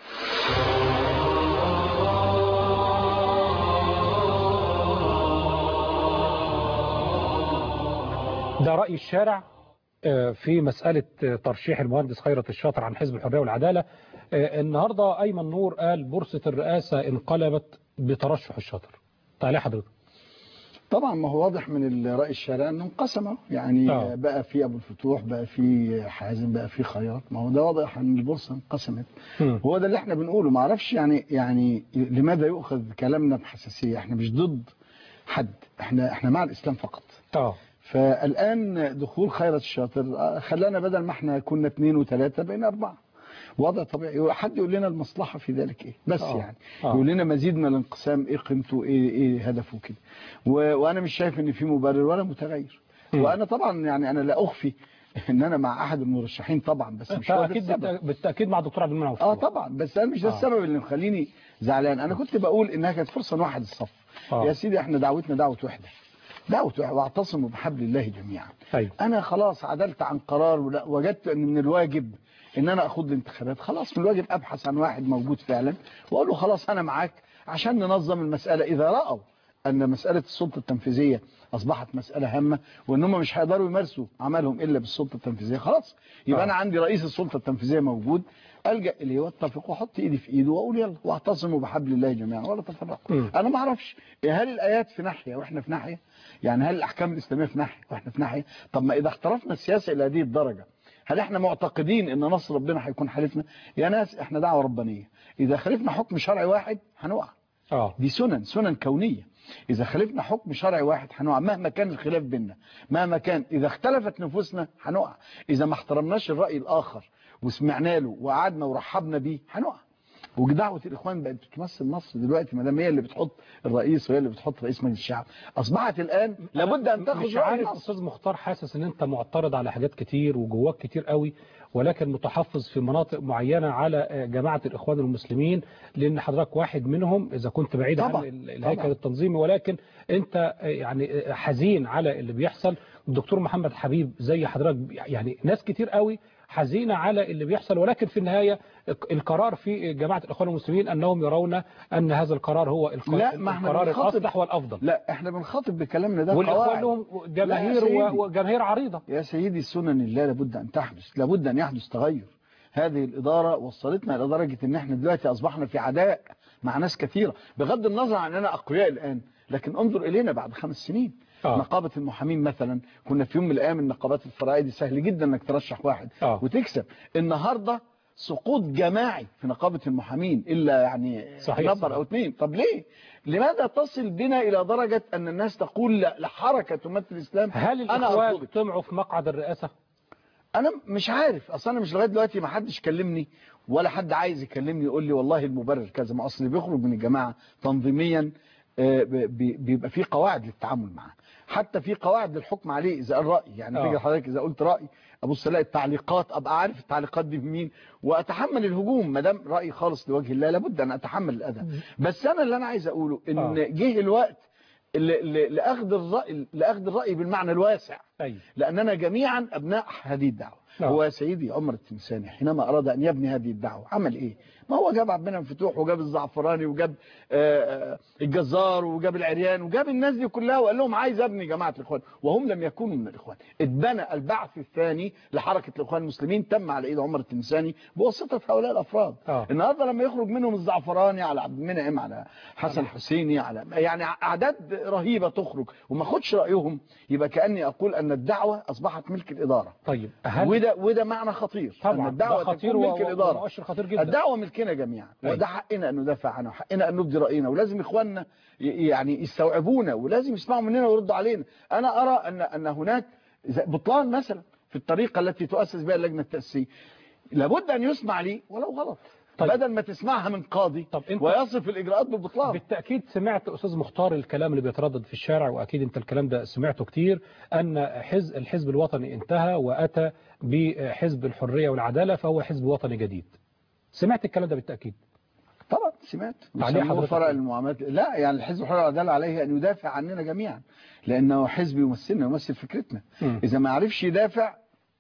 ده رأي الشارع آه، في مسألة آه، ترشيح المهندس خيرت الشاطر عن حزب الحرية والعدالة آه، النهاردة أيمن نور قال بورصة الرئاسة انقلبت بترشح الشاطر تعالى حضرتك طبعا ما هو واضح من رأي الشارع انه انقسموا يعني آه. بقى في ابو الفتوح بقى في حازم بقى في خيرت ما هو ده واضح ان البورصه انقسمت مم. هو ده اللي احنا بنقوله ما اعرفش يعني يعني لماذا يؤخذ كلامنا بحساسيه احنا مش ضد حد احنا احنا مع الاسلام فقط اه فالان دخول خيرت الشاطر آه، خلانا بدل ما احنا كنا اثنين وثلاثه بقينا اربعه وضع طبيعي حد يقول لنا المصلحه في ذلك ايه بس آه. يعني آه. يقول لنا مزيد من الانقسام ايه قيمته ايه ايه هدفه كده و- وانا مش شايف ان في مبرر ولا متغير مم. وانا طبعا يعني انا لا اخفي ان انا مع احد المرشحين طبعا بس مش هو ده أكيد السبب. بالت- بالتأكيد مع الدكتور عبد المنعم اه طبعا بس انا مش ده آه. السبب اللي مخليني زعلان انا كنت بقول انها كانت فرصه نوحد الصف آه. يا سيدي احنا دعوتنا دعوه وحده دعوه وحده واعتصموا بحبل الله جميعا أيوة. انا خلاص عدلت عن قرار ولا- وجدت ان من الواجب ان انا اخوض الانتخابات خلاص من الواجب ابحث عن واحد موجود فعلا واقول له خلاص انا معاك عشان ننظم المساله اذا راوا ان مساله السلطه التنفيذيه اصبحت مساله هامه وان هم مش هيقدروا يمارسوا عملهم الا بالسلطه التنفيذيه خلاص يبقى آه. انا عندي رئيس السلطه التنفيذيه موجود الجا اليه واتفق واحط ايدي في ايده واقول يلا واعتصموا بحبل الله جميعا ولا تفرقوا مم. انا ما اعرفش هل الايات في ناحيه واحنا في ناحيه يعني هل الاحكام الاسلاميه في ناحيه واحنا في ناحيه طب ما اذا اختلفنا السياسه الى هذه الدرجه هل احنا معتقدين ان نصر ربنا هيكون حالفنا يا ناس احنا دعوه ربانيه اذا خالفنا حكم شرعي واحد هنقع اه دي سنن سنن كونيه اذا خالفنا حكم شرعي واحد هنقع مهما كان الخلاف بيننا مهما كان اذا اختلفت نفوسنا هنقع اذا ما احترمناش الراي الاخر وسمعنا له وقعدنا ورحبنا بيه هنقع ودعوه الاخوان بقت بتمثل مصر دلوقتي ما دام هي اللي بتحط الرئيس وهي اللي بتحط رئيس مجلس الشعب اصبحت الان لابد ان تاخذ مش رأي عارف مصر. استاذ مختار حاسس ان انت معترض على حاجات كتير وجواك كتير قوي ولكن متحفظ في مناطق معينة على آه، جماعة الإخوان المسلمين لأن حضرتك واحد منهم إذا كنت بعيد طبعا، عن ال- الهيكل طبعا. التنظيمي ولكن أنت آه، يعني آه، حزين على اللي بيحصل الدكتور محمد حبيب زي حضرتك يعني ناس كتير قوي حزينة على اللي بيحصل ولكن في النهاية القرار في جماعة الإخوان المسلمين أنهم يرون أن هذا القرار هو الق- لا ما احنا القرار بنخاطب الأصلح والأفضل لا احنا بنخاطب بكلامنا ده والإخوان قواعد. لهم لا يا جماهير سيدي. و- وجماهير عريضة يا سيدي سنن الله لابد أن تحدث لابد أن يحدث تغير هذه الإدارة وصلتنا إلى درجة أن احنا دلوقتي أصبحنا في عداء مع ناس كثيرة بغض النظر عن أننا أقوياء الآن لكن انظر إلينا بعد خمس سنين آه. نقابة المحامين مثلا كنا في يوم من الأيام النقابات الفرعية دي سهل جدا أنك ترشح واحد آه. وتكسب النهاردة سقوط جماعي في نقابة المحامين إلا يعني صحيح، نفر صحيح. أو اثنين طب ليه لماذا تصل بنا إلى درجة أن الناس تقول لا لحركة تمثل الإسلام هل أنا الإخوان أرفضك طمعوا في مقعد الرئاسة؟ انا مش عارف اصل انا مش لغايه دلوقتي ما حدش كلمني ولا حد عايز يكلمني يقول لي والله المبرر كذا ما اصل اللي بيخرج من الجماعه تنظيميا آه، ب- بي- بيبقى في قواعد للتعامل معاه حتى في قواعد للحكم عليه اذا قال راي يعني آه. تيجي حضرتك اذا قلت راي ابص الاقي التعليقات ابقى عارف التعليقات دي بمين واتحمل الهجوم ما دام رايي خالص لوجه الله لابد ان اتحمل الاذى بس انا اللي انا عايز اقوله ان آه. جه الوقت ل- ل- لاخذ الراي لاخذ الراي بالمعنى الواسع أيوة. لأننا جميعا أبناء هذه الدعوة نعم. هو يا سيدي عمر التمساني حينما اراد ان يبني هذه الدعوه عمل ايه ما هو جاب عبد المنعم فتوح وجاب الزعفراني وجاب آه، آه، الجزار وجاب العريان وجاب الناس دي كلها وقال لهم عايز ابني جماعه الاخوان وهم لم يكونوا من الاخوان اتبنى البعث الثاني لحركه الاخوان المسلمين تم على ايد عمر التمساني بواسطه هؤلاء الافراد آه. النهارده لما يخرج منهم الزعفراني على عبد المنعم على حسن حسيني على يعني اعداد رهيبه تخرج وما اخدش رايهم يبقى كاني اقول ان الدعوه اصبحت ملك الاداره طيب هل وده وده معنى خطير طبعا ان الدعوه ده خطير تكون و- ملك و- الاداره ومؤشر خطير جدا الدعوه ملكنا جميعا أيوة. وده حقنا ان ندافع عنها وحقنا ان نبدي راينا ولازم اخواننا ي- يعني يستوعبونا ولازم يسمعوا مننا ويردوا علينا انا ارى ان ان هناك زي- بطلان مثلا في الطريقه التي تؤسس بها اللجنه التاسيسيه لابد ان يسمع لي ولو غلط طيب. بدل ما تسمعها من قاضي طب انت ويصف الاجراءات بالبطلان بالتأكيد سمعت أستاذ مختار الكلام اللي بيتردد في الشارع وأكيد أنت الكلام ده سمعته كتير أن حزب الحزب الوطني انتهى وأتى بحزب الحرية والعدالة فهو حزب وطني جديد سمعت الكلام ده بالتأكيد طبعا سمعت تعليق بيسموه حضرتك فرع إيه؟ المعاملات لا يعني الحزب الحر والعداله عليه ان يدافع عننا جميعا لانه حزب يمثلنا يمثل فكرتنا مم. اذا ما عرفش يدافع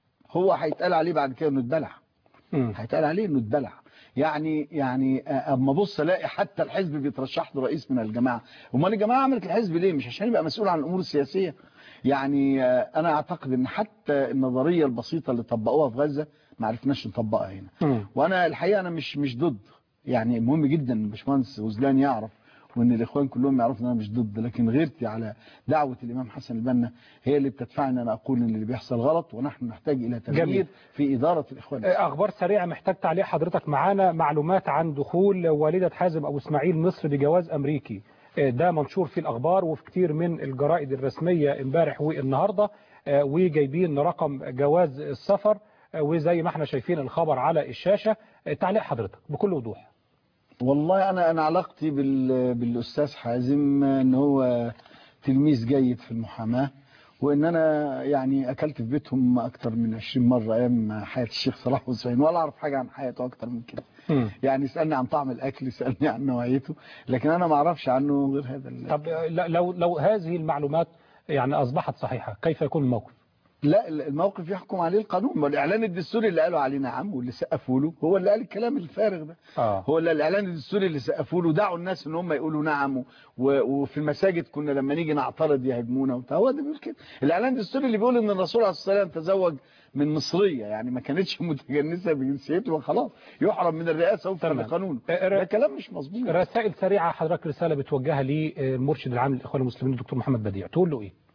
هو هيتقال عليه بعد كده انه اتبلع مم. هيتقال عليه انه اتبلع يعني يعني آه، اما ابص الاقي حتى الحزب بيترشح له رئيس من الجماعه امال الجماعه عملت الحزب ليه مش عشان يبقى مسؤول عن الامور السياسيه يعني آه، انا اعتقد ان حتى النظريه البسيطه اللي طبقوها في غزه ما عرفناش نطبقها هنا مم. وانا الحقيقه انا مش مش ضد يعني مهم جدا إن باشمهندس وزلان يعرف وان الاخوان كلهم يعرفوا ان انا مش ضد لكن غيرتي على دعوه الامام حسن البنا هي اللي بتدفعني ان انا اقول ان اللي بيحصل غلط ونحن نحتاج الى تغيير جميل. في اداره الاخوان أخبار سريعة محتاج تعليق حضرتك معانا معلومات عن دخول والدة حازم أبو إسماعيل مصر بجواز أمريكي ده منشور في الأخبار وفي كتير من الجرائد الرسمية امبارح والنهاردة آه، وجايبين رقم جواز السفر آه، وزي ما احنا شايفين الخبر على الشاشة آه، تعليق حضرتك بكل وضوح والله انا انا علاقتي بال بالاستاذ حازم ان هو تلميذ جيد في المحاماه وان انا يعني اكلت في بيتهم اكتر من 20 مره ايام حياه الشيخ صلاح حسين ولا اعرف حاجه عن حياته اكتر من كده يعني اسالني عن طعم الاكل اسالني عن نوعيته لكن انا ما اعرفش عنه غير هذا ال- طب آه، لا- لو لو هذه المعلومات يعني أصبحت صحيحة كيف يكون الموقف لا الموقف يحكم عليه القانون ما الاعلان الدستوري اللي قالوا عليه نعم واللي سقفوا له هو اللي قال الكلام الفارغ ده آه. هو اللي الاعلان الدستوري اللي سقفوا له دعوا الناس ان هم يقولوا نعم و- و- وفي المساجد كنا لما نيجي نعترض يهاجمونا وبتاع هو ده بيقول كده الاعلان الدستوري اللي بيقول ان الرسول عليه الصلاه والسلام تزوج من مصريه يعني ما كانتش متجنسه بجنسيته وخلاص يحرم من الرئاسه وفقا تمام. لقانونه آه، ده كلام مش مظبوط رسائل سريعة حضرتك رسالة بتوجهها للمرشد العام للإخوان المسلمين الدكتور محمد بديع تقول له إيه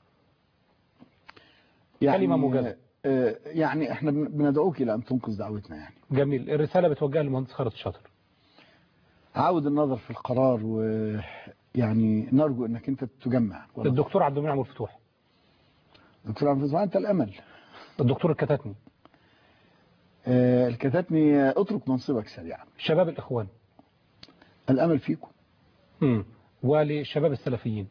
يعني كلمة موجزة. آه، يعني احنا بن- بندعوك الى ان تنقذ دعوتنا يعني جميل الرسالة بتوجهها للمهندس خالد الشاطر عاود النظر في القرار ويعني نرجو انك انت تجمع الدكتور عبد المنعم الفتوح دكتور عبد الفتاح انت الامل الدكتور الكتاتني آه، الكتاتني آه، اترك منصبك سريعا شباب الإخوان الامل فيكم مم. ولشباب السلفيين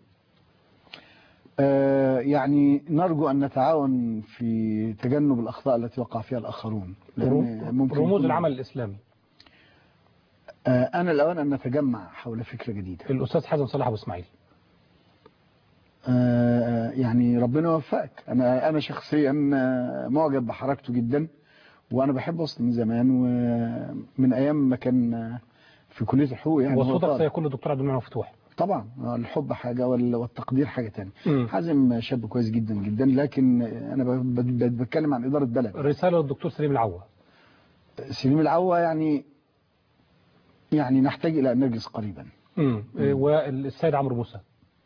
آه، يعني نرجو ان نتعاون في تجنب الاخطاء التي وقع فيها الاخرون لأن ممكن رموز يكون- العمل الإسلامي آه، انا الاوان ان نتجمع حول فكره جديده الأستاذ حسن صلاح أبو إسماعيل آه، يعني ربنا يوفقك انا انا شخصيا آه، معجب بحركته جدا وانا بحب اصلا من زمان ومن ايام ما كان آه، في كليه الحقوق يعني هو وصوتك طالب. سيكون للدكتور عبد المنعم الفتوح طبعا آه، الحب حاجه وال- والتقدير حاجه تانية مم. حازم شاب كويس جدا جدا لكن انا ب- ب- بتكلم عن اداره بلد رسالة للدكتور سليم العوة سليم العوا يعني يعني نحتاج الى ان نجلس قريبا مم. والسيد عمرو موسى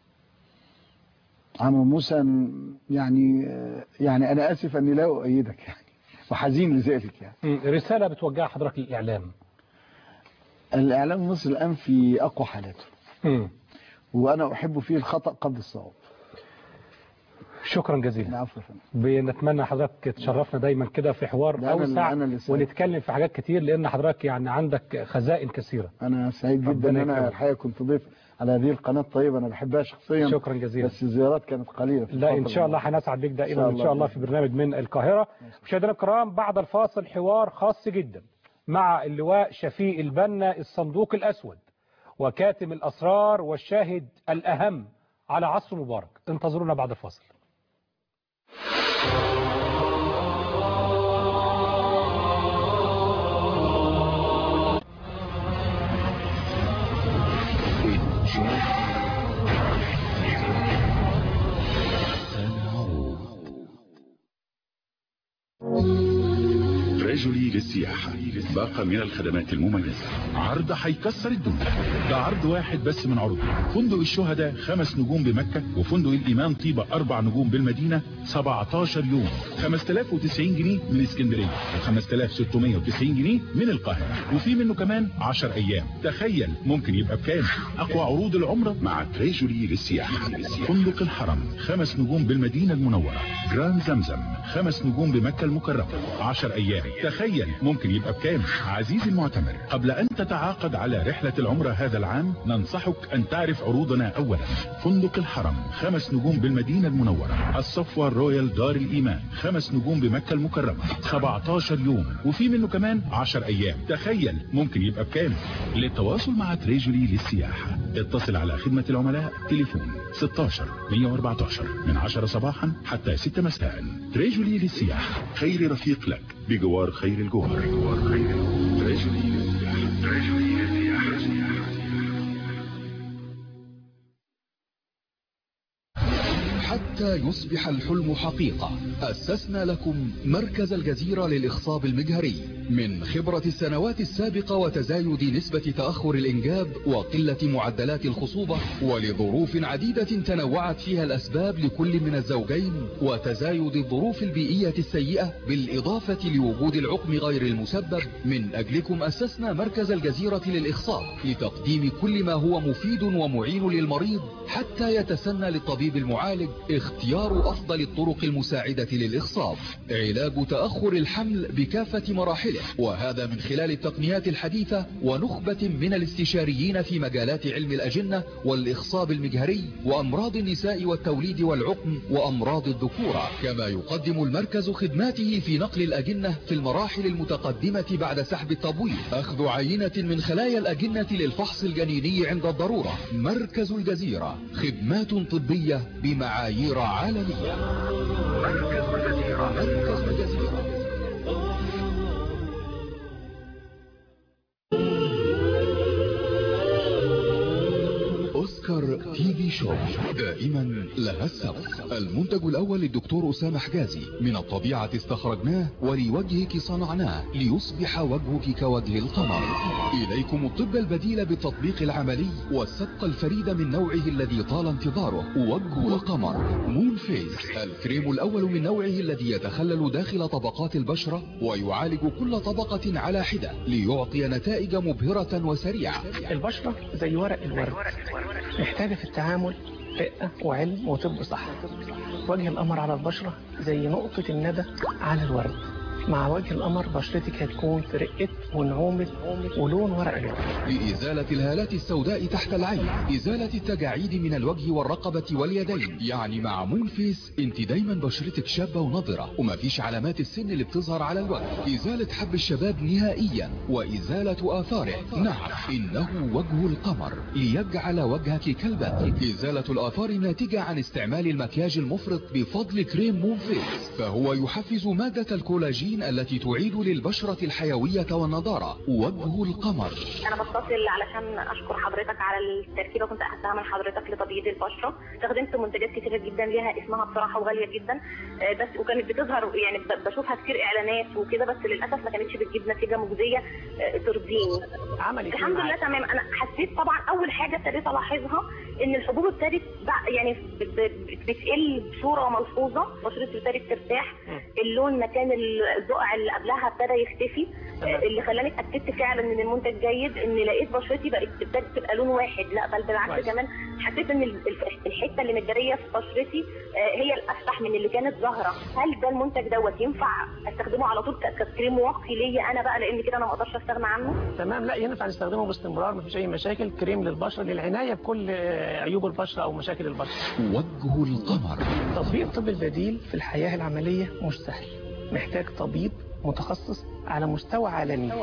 عمرو موسى يعني يعني انا اسف اني لا اؤيدك يعني وحزين لذلك يعني مم. رسالة بتوجهها حضرتك للإعلام الاعلام المصري الان في اقوى حالاته مم. وانا احب فيه الخطا قبل الصواب شكرا جزيلا العفو يا فندم. بنتمنى حضرتك تشرفنا دايما كده في حوار ده أنا اللي- أوسع أنا اللي سعيد. ونتكلم في حاجات كتير لأن حضرتك يعني عندك خزائن كثيرة انا سعيد جدا ربنا ان انا يكرمك. الحقيقه كنت ضيف على هذه القناه الطيبه انا بحبها شخصيا شكرا جزيلا بس الزيارات كانت قليله في لا إن الفترة شاء الله الماضية. هنسعد بك إن دائما شاء إن شاء الله الله. في برنامج من القاهرة مشاهدينا الكرام بعد الفاصل حوار خاص جدا مع اللواء شفيق البنا الصندوق الأسود وكاتم الأسرار والشاهد الأهم على عصر مبارك انتظرونا بعد الفاصل تريجولي للسياحة باقة من الخدمات المميزة عرض هيكسر الدنيا ده عرض واحد بس من عروضنا فندق الشهداء خمس نجوم بمكة وفندق الإمام طيبة أربع نجوم بالمدينة 17 يوم 5090 جنيه من اسكندرية و5690 جنيه من القاهرة وفي منه كمان 10 أيام تخيل ممكن يبقى بكام أقوى عروض العمرة مع تريجولي للسياحة فندق الحرم خمس نجوم بالمدينة المنورة جراند زمزم خمس نجوم بمكة المكرمة 10 أيام تخيل ممكن يبقى بكام عزيزي المعتمر قبل أن تتعاقد على رحلة العمرة هذا العام ننصحك أن تعرف عروضنا أولا فندق الحرم خمس نجوم بالمدينة المنورة الصفوة الرويال دار الإيمان خمس نجوم بمكة المكرمة 17 يوم وفي منه كمان 10 أيام تخيل ممكن يبقى بكام للتواصل مع تريجري للسياحة اتصل على خدمة العملاء تليفون 16 114 من 10 صباحا حتى 6 مساء تريجري للسياحة خير رفيق لك بجوار خير الجوار تريجري للسياحة تريجري للسياحة حتى يصبح الحلم حقيقة أسسنا لكم مركز الجزيرة للإخصاب المجهري من خبرة السنوات السابقة وتزايد نسبة تأخر الإنجاب وقلة معدلات الخصوبة ولظروف عديدة تنوعت فيها الأسباب لكل من الزوجين وتزايد الظروف البيئية السيئة بالإضافة لوجود العقم غير المسبب من أجلكم أسسنا مركز الجزيرة للإخصاب لتقديم كل ما هو مفيد ومعين للمريض حتى يتسنى للطبيب المعالج اختيار أفضل الطرق المساعدة للإخصاب علاج تأخر الحمل بكافة مراحله وهذا من خلال التقنيات الحديثة ونخبة من الاستشاريين في مجالات علم الأجنة والإخصاب المجهري وأمراض النساء والتوليد والعقم وأمراض الذكورة كما يقدم المركز خدماته في نقل الأجنة في المراحل المتقدمة بعد سحب التبويض أخذ عينة من خلايا الأجنة للفحص الجنيني عند الضرورة مركز الجزيرة خدمات طبية بمعايير عالمية مركز الجزيرة مركز الجزيرة أوسكار تي في شو دائما لها السبق المنتج الأول للدكتور أسامة حجازي من الطبيعة استخرجناه ولوجهك صنعناه ليصبح وجهك كوجه القمر إليكم الطب البديل بالتطبيق العملي والسبق الفريد من نوعه الذي طال انتظاره وجه القمر مون فيس الكريم الأول من نوعه الذي يتخلل داخل طبقات البشرة ويعالج كل طبقة على حدة ليعطي نتائج مبهرة وسريعة البشرة زي ورق الورد محتاجة في التعامل رقة وعلم وطب صح وجه القمر على البشرة زي نقطة الندى على الورد مع وجه القمر بشرتك هتكون في رقة ونعومة ولون ورق الورد لإزالة الهالات السوداء تحت العين إزالة التجاعيد من الوجه والرقبة واليدين يعني مع مون فيس انت دايما بشرتك شابة ونضرة ومفيش علامات السن اللي بتظهر على الوجه إزالة حب الشباب نهائيا وإزالة آثاره نعم إنه وجه القمر ليجعل وجهك كالبدر إزالة الآثار الناتجة عن استعمال المكياج المفرط بفضل كريم مون فيس فهو يحفز مادة الكولاجين التي تعيد للبشرة الحيوية والنضارة وجه القمر انا بتصل علشان اشكر حضرتك على التركيبه كنت اخدتها من حضرتك لتبييض البشره استخدمت منتجات كتيره جدا ليها اسمها بصراحه وغاليه جدا آه، بس وكانت بتظهر يعني ب- بشوفها كتير اعلانات وكده بس للاسف ما كانتش بتجيب نتيجه مجزيه آه، ترضيني عملت الحمد لله تمام انا حسيت طبعا اول حاجه ابتديت الاحظها ان الحبوب ابتدت بع- يعني ب- ب- بتقل بصوره ملحوظه بشرتي ابتدت ترتاح اللون مكان الزقع اللي قبلها ابتدى يختفي آه، اللي خلاني اتاكدت فعلا ان المنتج جيد ان لقيت بشرتي بقت ابتدت تبقى لون واحد لا بل بالعكس كويس. كمان حسيت ان ال- الف- الحته اللي متجريه في بشرتي آه، هي الافسح من اللي كانت ظاهره هل ده المنتج دوت ينفع استخدمه على طول ك- ككريم واقي ليا انا بقى لان كده انا ما اقدرش استغنى عنه تمام لا ينفع نستخدمه باستمرار مفيش اي مشاكل كريم للبشره للعنايه بكل آه، عيوب البشره او مشاكل البشره وجه القمر تطبيق الطب البديل في الحياه العمليه مش سهل محتاج طبيب متخصص على مستوى عالمي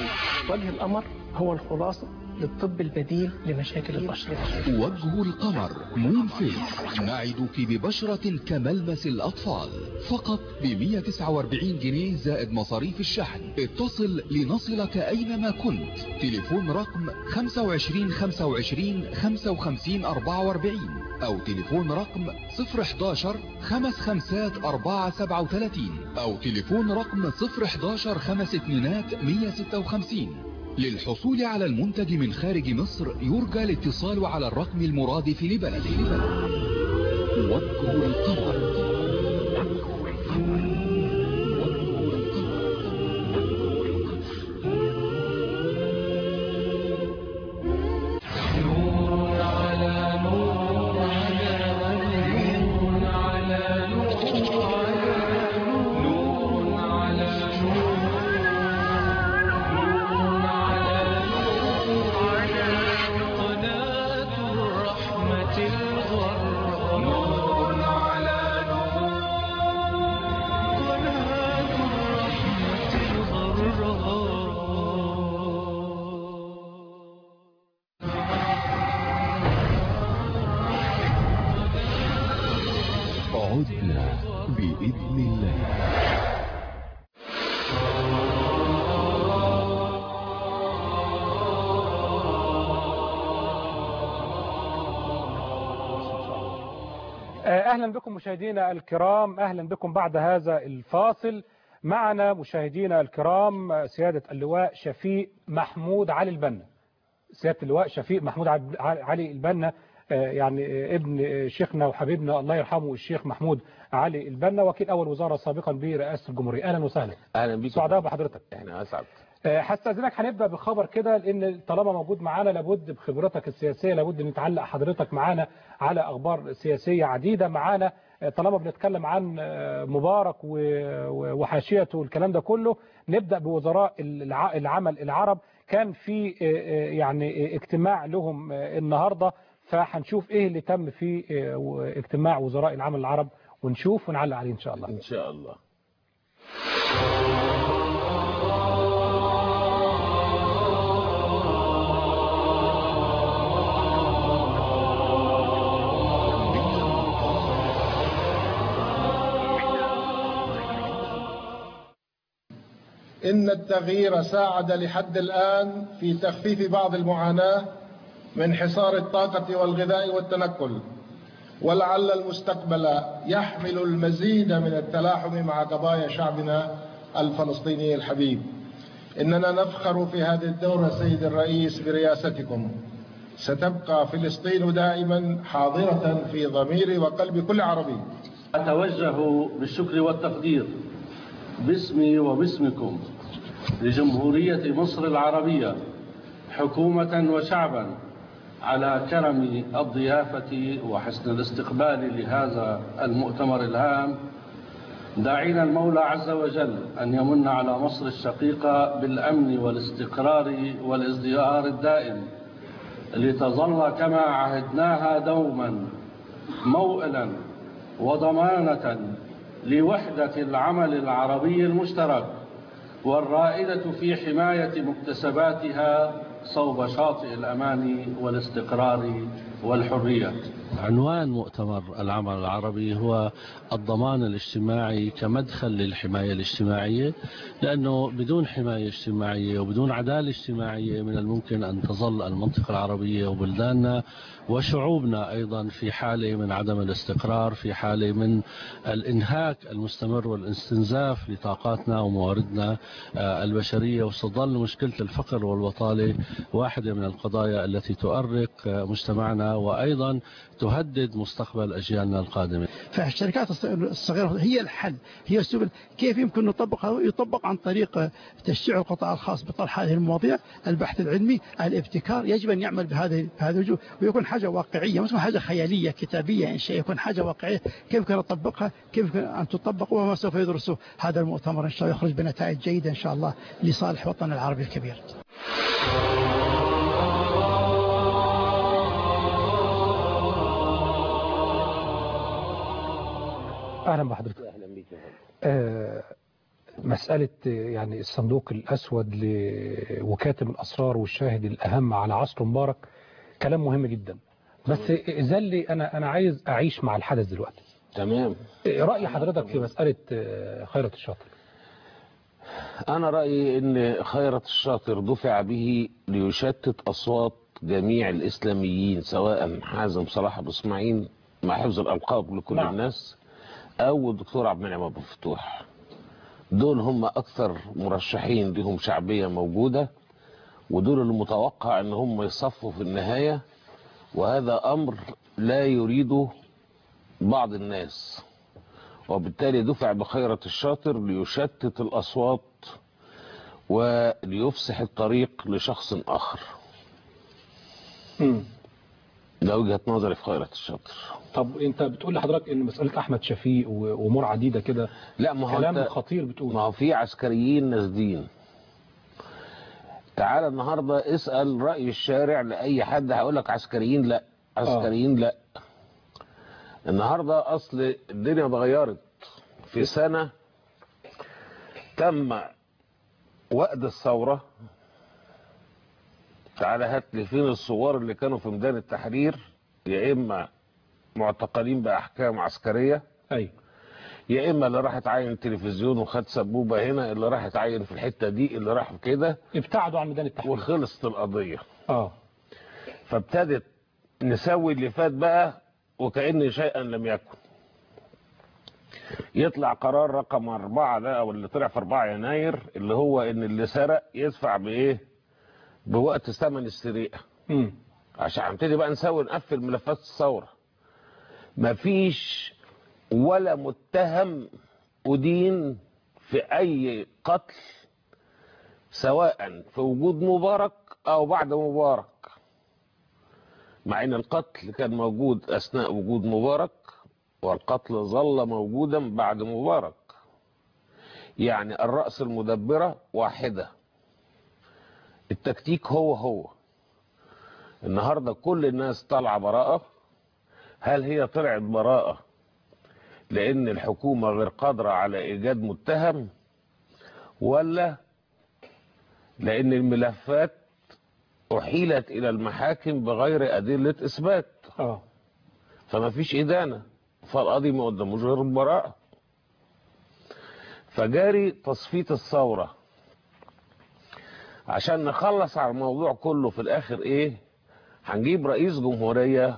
وجه القمر هو الخلاصه للطب البديل لمشاكل البشره وجه القمر مون فيس نعدك ببشرة كملمس الأطفال فقط ب 149 جنيه زائد مصاريف الشحن اتصل لنصلك أينما كنت تليفون رقم 25 25 55 44 أو تليفون رقم 011 خمس خمسات 437 أو تليفون رقم 011 خمس اتنينات 156 للحصول على المنتج من خارج مصر يرجى الاتصال على الرقم المرادف لبلده وجه القمر عدنا بإذن الله أهلا بكم مشاهدينا الكرام أهلا بكم بعد هذا الفاصل معنا مشاهدينا الكرام سيادة اللواء شفيق محمود علي البنا سيادة اللواء شفيق محمود علي البنا يعني ابن شيخنا وحبيبنا الله يرحمه الشيخ محمود علي البنا وكيل أول وزارة سابقا برئاسة الجمهورية أهلا وسهلا أهلا بك سعداء بحضرتك احنا أسعد هستأذنك هنبدأ بخبر كده لأن طالما موجود معانا لابد بخبرتك السياسية لابد أن نتعلق حضرتك معانا على أخبار سياسية عديدة معانا طالما بنتكلم عن مبارك وحاشيته والكلام ده كله نبدأ بوزراء العمل العرب كان في يعني اجتماع لهم النهاردة فهنشوف ايه اللي تم في اجتماع وزراء العمل العرب ونشوف ونعلق عليه ان شاء الله ان شاء الله إن التغيير ساعد لحد الآن في تخفيف بعض المعاناة من حصار الطاقة والغذاء والتنقل ولعل المستقبل يحمل المزيد من التلاحم مع قضايا شعبنا الفلسطيني الحبيب إننا نفخر في هذه الدورة سيد الرئيس برئاستكم ستبقى فلسطين دائما حاضرة في ضمير وقلب كل عربي أتوجه بالشكر والتقدير باسمي وباسمكم لجمهورية مصر العربية حكومة وشعبا على كرم الضيافة وحسن الاستقبال لهذا المؤتمر الهام داعين المولى عز وجل أن يمن على مصر الشقيقة بالأمن والاستقرار والازدهار الدائم لتظل كما عهدناها دوما موئلا وضمانة لوحدة العمل العربي المشترك والرائدة في حماية مكتسباتها صوب شاطئ الأمان والاستقرار والحرية عنوان مؤتمر العمل العربي هو الضمان الاجتماعي كمدخل للحماية الاجتماعية لأنه بدون حماية اجتماعية وبدون عدالة اجتماعية من الممكن أن تظل المنطقة العربية وبلداننا وشعوبنا أيضا في حالة من عدم الاستقرار في حالة من الانهاك المستمر والاستنزاف لطاقاتنا ومواردنا البشرية وستظل مشكلة الفقر والبطالة واحدة من القضايا التي تؤرق مجتمعنا وأيضا تهدد مستقبل أجيالنا القادمة فالشركات الصغيرة هي الحل هي السبل كيف يمكن نطبقها يطبق عن طريق تشجيع القطاع الخاص بطرح هذه المواضيع البحث العلمي الابتكار يجب أن يعمل بهذه بهذا الوجوه ويكون حاجة واقعية مش حاجة خيالية كتابية إن شاء يكون حاجة واقعية كيف يمكن نطبقها كيف يمكن أن تطبق وما سوف يدرسه هذا المؤتمر إن شاء الله يخرج بنتائج جيدة إن شاء الله لصالح وطننا العربي الكبير أهلا بحضرتك أهلا بك آه مسألة يعني الصندوق الأسود وكاتب الأسرار والشاهد الأهم على عصر مبارك كلام مهم جدا بس زلي أنا أنا عايز أعيش مع الحدث دلوقتي تمام رأي حضرتك في مسألة خيرة الشاطر أنا رأيي أن خيرة الشاطر دفع به ليشتت أصوات جميع الإسلاميين سواء حازم صلاح أبو إسماعيل مع حفظ الألقاب لكل نعم. نعم. الناس أو الدكتور عبد المنعم أبو الفتوح دول هم أكثر مرشحين لهم شعبية موجودة ودول اللي متوقع أن هم يصفوا في النهاية وهذا أمر لا يريده بعض الناس وبالتالي دفع بخيرة الشاطر ليشتت الأصوات وليفسح الطريق لشخص آخر مم. ده وجهة نظري في خيرة الشاطر طب انت بتقول لحضرتك ان مساله احمد شفيق و- وامور عديده كده لا ما هو كلام أنت- خطير بتقول ما هو في عسكريين نازلين تعال النهارده اسال راي الشارع لاي حد هيقول لك عسكريين لا عسكريين لا النهارده اصل الدنيا اتغيرت في سنه تم وقت الثوره تعالى هات لي فين الثوار اللي كانوا في ميدان التحرير يا اما معتقلين باحكام عسكريه ايوه يا اما اللي راح اتعين تلفزيون وخد سبوبه هنا اللي راح اتعين في الحته دي اللي راح في كده ابتعدوا عن ميدان التحرير وخلصت القضيه اه فابتدت نسوي اللي فات بقى وكأن شيئا لم يكن يطلع قرار رقم أربعة ده أو اللي طلع في 4 يناير اللي هو إن اللي سرق يدفع بإيه؟ بوقت ثمن السرقة مم. عشان هنبتدي بقى نسوي نقفل ملفات الثورة مفيش ولا متهم أدين في أي قتل سواء في وجود مبارك أو بعد مبارك مع ان القتل كان موجود اثناء وجود مبارك والقتل ظل موجودا بعد مبارك يعني الرأس المدبرة واحدة التكتيك هو هو النهاردة كل الناس طالعة براءة هل هي طلعت براءة لان الحكومة غير قادرة على ايجاد متهم ولا لان الملفات أحيلت إلى المحاكم بغير أدلة إثبات اه فما فيش إدانة فالقاضي ما قداموش غير البراءة فجاري تصفية الثورة عشان نخلص على الموضوع كله في الآخر إيه هنجيب رئيس جمهورية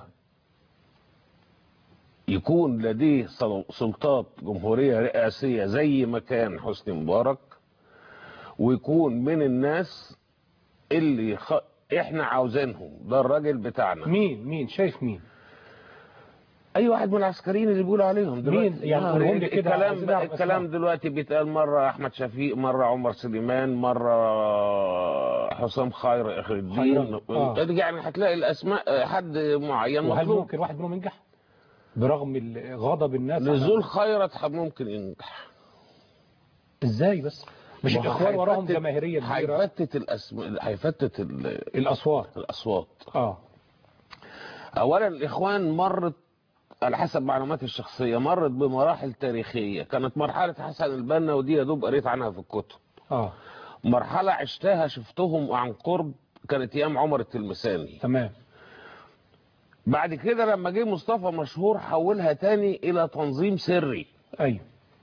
يكون لديه سل- سلطات جمهورية رئاسية زي ما كان حسني مبارك ويكون من الناس اللي خ... احنا عاوزينهم ده الراجل بتاعنا مين مين شايف مين اي واحد من العسكريين اللي بيقولوا عليهم دلوقتي مين؟ يعني آه، قولهم لي كده، الكلام عايزين نعرف الكلام أسماء. دلوقتي بيتقال مره احمد شفيق مره عمر سليمان مره حسام خير اخر الدين خيرا. آه. يعني هتلاقي الاسماء حد معين وهل مطلوب ممكن واحد منهم ينجح برغم ال- غضب الناس على- نزول خيرت ممكن ينجح ازاي بس مش ما هو الاخوان وراهم هيفتت- جماهيريه كبيره هيفتت الاسماء هيفتت ال- الاصوات الاصوات اه اولا الاخوان مرت على حسب معلوماتي الشخصيه مرت بمراحل تاريخيه كانت مرحله حسن البنا ودي يا دوب قريت عنها في الكتب اه مرحله عشتها شفتهم عن قرب كانت ايام عمر التلمساني تمام بعد كده لما جه مصطفى مشهور حولها تاني الى تنظيم سري ايوه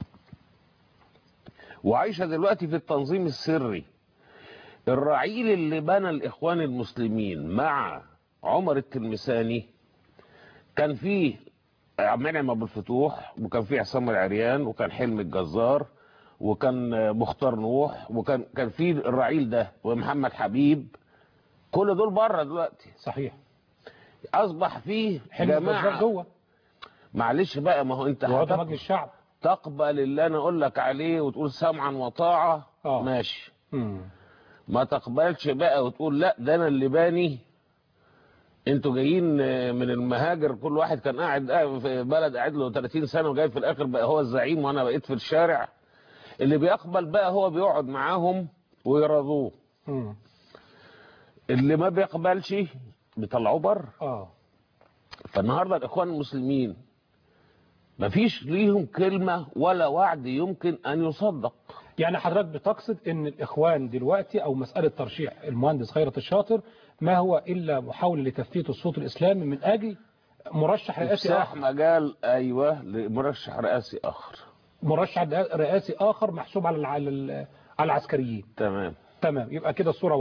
وعايشه دلوقتي في التنظيم السري الرعيل اللي بنى الاخوان المسلمين مع عمر التلمساني كان فيه عبد المنعم ابو الفتوح وكان فيه عصام العريان وكان حلمي الجزار وكان مختار نوح وكان كان فيه الرعيل ده ومحمد حبيب كل دول بره دلوقتي صحيح اصبح فيه حلمي الجزار جماعه جوه معلش بقى ما هو انت وعضو هتق- مجلس الشعب تقبل اللي انا اقول لك عليه وتقول سمعا وطاعه آه. ماشي مم. ما تقبلش بقى وتقول لا ده انا اللي باني انتوا جايين من المهاجر كل واحد كان قاعد قاعد في بلد قاعد له 30 سنه وجاي في الاخر بقى هو الزعيم وانا بقيت في الشارع اللي بيقبل بقى هو بيقعد معاهم ويرضوه مم. اللي ما بيقبلش بيطلعوه بره اه فالنهارده الاخوان المسلمين مفيش ليهم كلمه ولا وعد يمكن ان يصدق يعني حضرتك بتقصد ان الاخوان دلوقتي او مساله ترشيح المهندس خيرت الشاطر ما هو الا محاوله لتفتيت الصوت الاسلامي من اجل مرشح رئاسي افساح اخر مجال ايوه لمرشح رئاسي اخر مرشح رئاسي اخر محسوب على الع- على ال- على العسكريين تمام تمام يبقى كده الصوره واضحه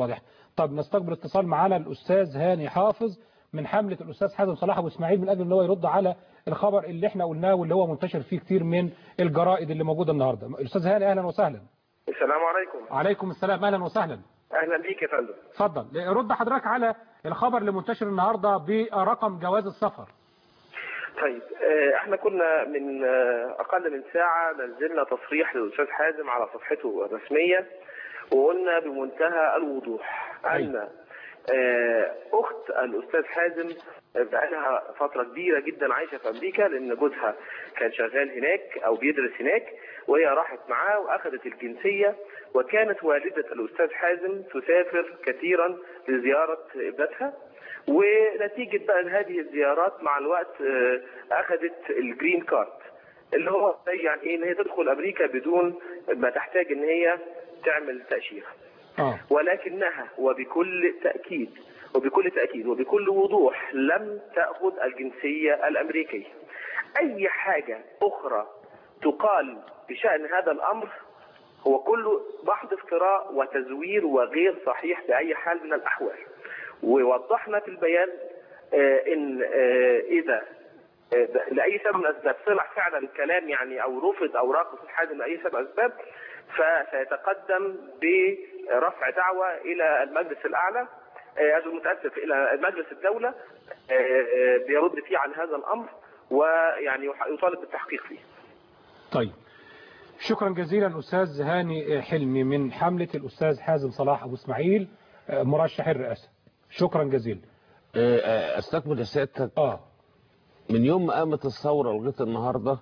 طب نستقبل اتصال معانا الاستاذ هاني حافظ من حمله الاستاذ حازم صلاح ابو اسماعيل من اجل ان هو يرد على الخبر اللي احنا قلناه واللي هو منتشر فيه كتير من الجرائد اللي موجوده النهارده الاستاذ هاني اهلا وسهلا السلام عليكم عليكم السلام اهلا وسهلا اهلا بيك يا فندم اتفضل رد حضرتك على الخبر اللي منتشر النهارده برقم جواز السفر طيب آه، احنا كنا من آه، اقل من ساعه نزلنا تصريح للاستاذ حازم على صفحته الرسميه وقلنا بمنتهى الوضوح ان آه، اخت الاستاذ حازم بقالها فتره كبيره جدا عايشه في امريكا لان جوزها كان شغال هناك او بيدرس هناك وهي راحت معاه واخذت الجنسيه وكانت والده الاستاذ حازم تسافر كثيرا لزياره ابنتها ونتيجه بقى هذه الزيارات مع الوقت آه، اخذت الجرين كارد اللي هو زي يعني ايه ان هي تدخل امريكا بدون ما تحتاج ان هي تعمل تاشيره اه ولكنها وبكل تأكيد وبكل تأكيد وبكل وضوح لم تأخذ الجنسية الأمريكية أي حاجة أخرى تقال بشأن هذا الأمر هو كله محض افتراء وتزوير وغير صحيح بأي حال من الأحوال ووضحنا في البيان آه، إن آه، إذا آه، لأي سبب من الأسباب طلع فعلا الكلام يعني أو رفض أو راق في حاجة لأي سبب من الأسباب فسيتقدم برفع دعوة إلى المجلس الأعلى آه، أجل متأسف إلى مجلس الدولة آه، آه، بيرد فيه عن هذا الأمر ويعني يح- يطالب بالتحقيق فيه طيب شكرا جزيلا أستاذ هاني حلمي من حملة الأستاذ حازم صلاح أبو إسماعيل آه، مرشح الرئاسة شكرا جزيلا آه، آه، استكمل سيادتك اه من يوم ما قامت الثورة لغاية النهاردة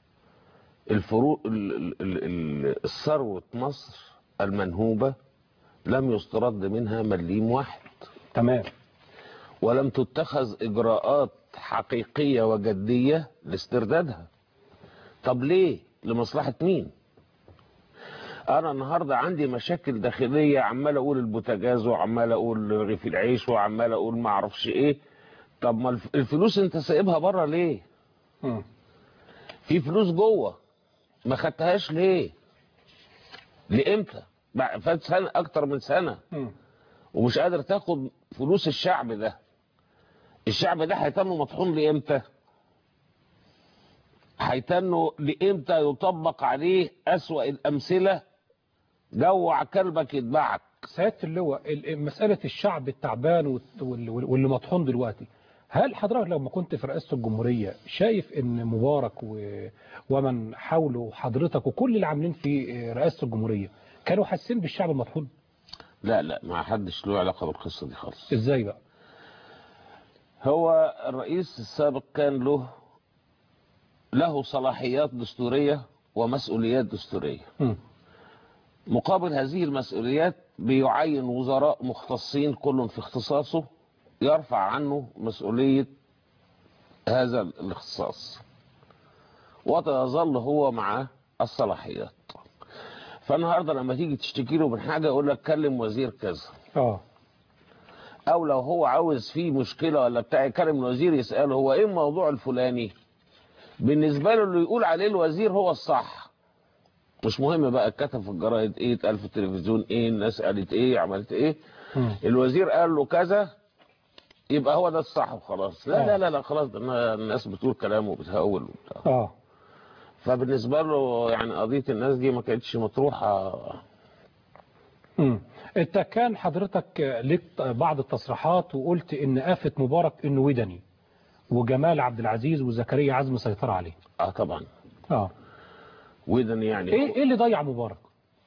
الفروق ال- ال- ال- ال- الثروة مصر المنهوبة لم يسترد منها مليم واحد تمام ولم تتخذ إجراءات حقيقية وجدية لاستردادها طب ليه لمصلحة مين انا النهاردة عندي مشاكل داخلية عمال اقول البوتاجاز وعمال اقول رغيف العيش وعمال اقول ما اعرفش ايه طب ما الف- الفلوس انت سايبها بره ليه مم. في فلوس جوه ما خدتهاش ليه لامتى بقى فات سنة اكتر من سنة مم. ومش قادر تاخد فلوس الشعب ده الشعب ده هيتم مطحون لامتى هيتنوا لامتى يطبق عليه اسوأ الامثلة جوع كلبك يتبعك سيادة اللواء ال- مسألة الشعب التعبان وال- وال- واللي مطحون دلوقتي هل حضرتك لما كنت في رئاسة الجمهورية شايف ان مبارك و... ومن حوله حضرتك وكل اللي عاملين في رئاسة الجمهورية كانوا حاسين بالشعب المطحون لا لا ما حدش له علاقة بالقصة دي خالص ازاي بقى هو الرئيس السابق كان له له صلاحيات دستورية ومسؤوليات دستورية مم. مقابل هذه المسؤوليات بيعين وزراء مختصين كل في اختصاصه يرفع عنه مسؤولية هذا الاختصاص ويظل هو مع الصلاحيات فالنهارده لما تيجي تشتكي له من حاجة يقول لك كلم وزير كذا اه او لو هو عاوز فيه مشكلة ولا بتاع يكلم الوزير يسأله هو ايه الموضوع الفلاني بالنسبة له اللي يقول عليه الوزير هو الصح مش مهم بقى اتكتب في الجرايد ايه اتقال في التلفزيون ايه الناس قالت ايه عملت ايه مم. الوزير قال له كذا يبقى هو ده الصح وخلاص لا آه. لا لا لا خلاص ده الناس بتقول كلام وبتهول وبتاع اه فبالنسبة له يعني قضية الناس دي ما كانتش مطروحة مم. انت كان حضرتك ليك بعض التصريحات وقلت ان آفة مبارك انه ودني وجمال عبد العزيز وزكريا عزمي سيطرة عليه اه طبعا اه ودن يعني ايه ايه اللي ضيع مبارك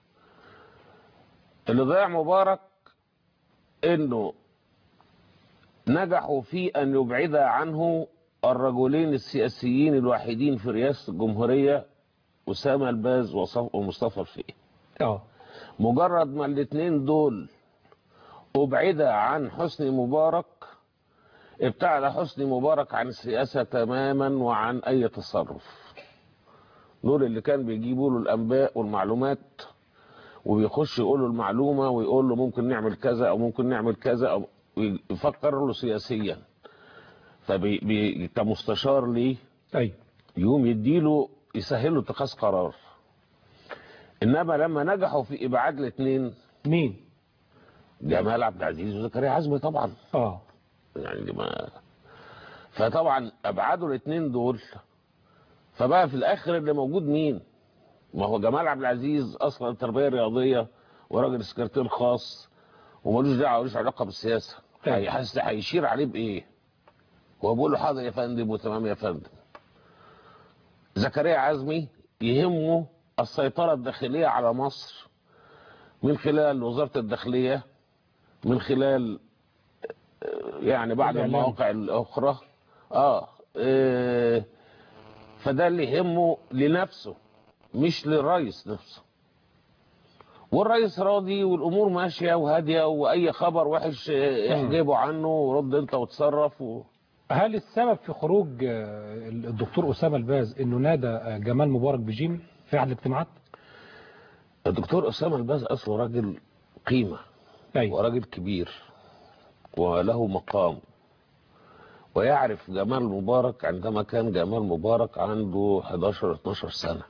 اللي ضيع مبارك انه نجحوا في ان يبعد عنه الرجلين السياسيين الوحيدين في رئاسة الجمهورية أسامة الباز وصف- ومصطفى الفقي اه مجرد ما الاثنين دول أبعد عن حسني مبارك ابتعد حسني مبارك عن السياسة تماما وعن أي تصرف دول اللي كان بيجيبوا له الأنباء والمعلومات وبيخش يقول له المعلومة ويقول له ممكن نعمل كذا أو ممكن نعمل كذا أو يفكر له سياسيا فبي بي كمستشار ليه ايوه يقوم يديله يسهله اتخاذ قرار انما لما نجحوا في ابعاد الاثنين مين جمال عبد العزيز وزكريا عزمي طبعا اه يعني دي ما فطبعا ابعدوا الاثنين دول فبقى في الاخر اللي موجود مين ما هو جمال عبد العزيز اصلا تربيه رياضيه وراجل سكرتير خاص وملوش دعوه ملوش علاقه بالسياسه هيحس هيشير عليه بايه هو بيقول له حاضر يا فندم وتمام يا فندم زكريا عزمي يهمه السيطره الداخليه على مصر من خلال وزاره الداخليه من خلال يعني بعض الإعلام. المواقع الاخرى اه آه، فده اللي يهمه لنفسه مش للرئيس نفسه والرئيس راضي والامور ماشيه وهاديه واي خبر وحش آه، احجبه عنه ورد انت وتصرف و... هل السبب في خروج آه، الدكتور أسامة الباز انه نادى آه، جمال مبارك بجيمي في احد الاجتماعات الدكتور اسامه الباز اصله راجل قيمه أيوة. وراجل كبير وله مقام ويعرف جمال مبارك عندما كان جمال مبارك عنده 11 12 سنه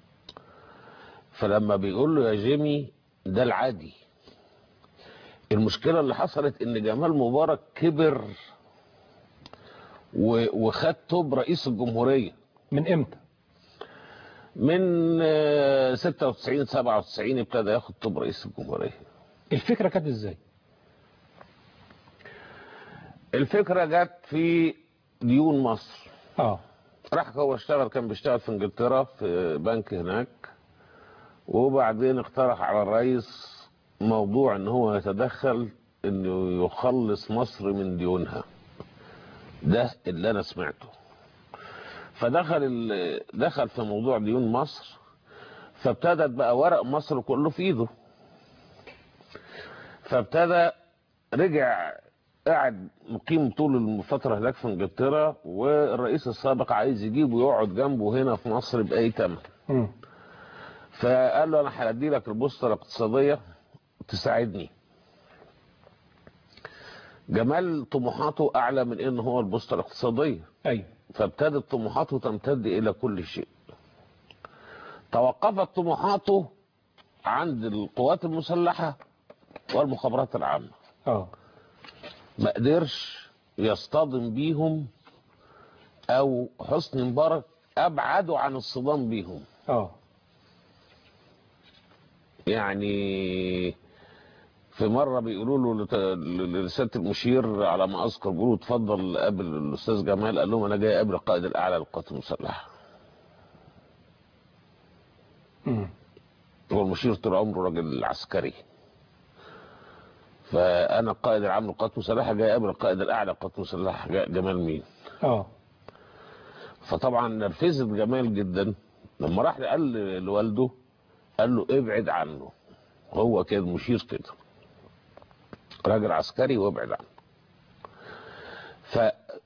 فلما بيقول له يا جيمي ده العادي المشكله اللي حصلت ان جمال مبارك كبر و- وخد توب رئيس الجمهوريه من امتى من آه، 96 97 ابتدى ياخد توب رئيس الجمهوريه الفكره كانت ازاي الفكره جت في ديون مصر اه راح هو اشتغل كان بيشتغل في انجلترا في بنك هناك وبعدين اقترح على الرئيس موضوع ان هو يتدخل انه يخلص مصر من ديونها ده اللي انا سمعته فدخل ال- دخل في موضوع ديون مصر فابتدت بقى ورق مصر كله في ايده فابتدى رجع قاعد مقيم طول الفترة هناك في انجلترا والرئيس السابق عايز يجيبه يقعد جنبه هنا في مصر بأي تمن مم. فقال له انا هدي لك البوسطه الاقتصاديه تساعدني جمال طموحاته اعلى من ان هو البوسطه الاقتصاديه ايوه فابتدت طموحاته تمتد الى كل شيء توقفت طموحاته عند القوات المسلحه والمخابرات العامه اه ما قدرش يصطدم بيهم او حسني مبارك ابعده عن الصدام بيهم اه يعني في مرة بيقولوا له لت- لرسالة المشير على ما أذكر بيقولوا اتفضل قابل الأستاذ جمال قال لهم أنا جاي أقابل القائد الأعلى للقوات المسلحة مم. هو المشير طول عمره راجل عسكري فأنا القائد العام للقوات المسلحة جاي أقابل القائد الأعلى للقوات المسلحة جا- جمال مين اه فطبعا نرفزت جمال جدا لما راح قال لوالده قال له ابعد عنه هو كده مشير كده راجل عسكري وابعد عنه ف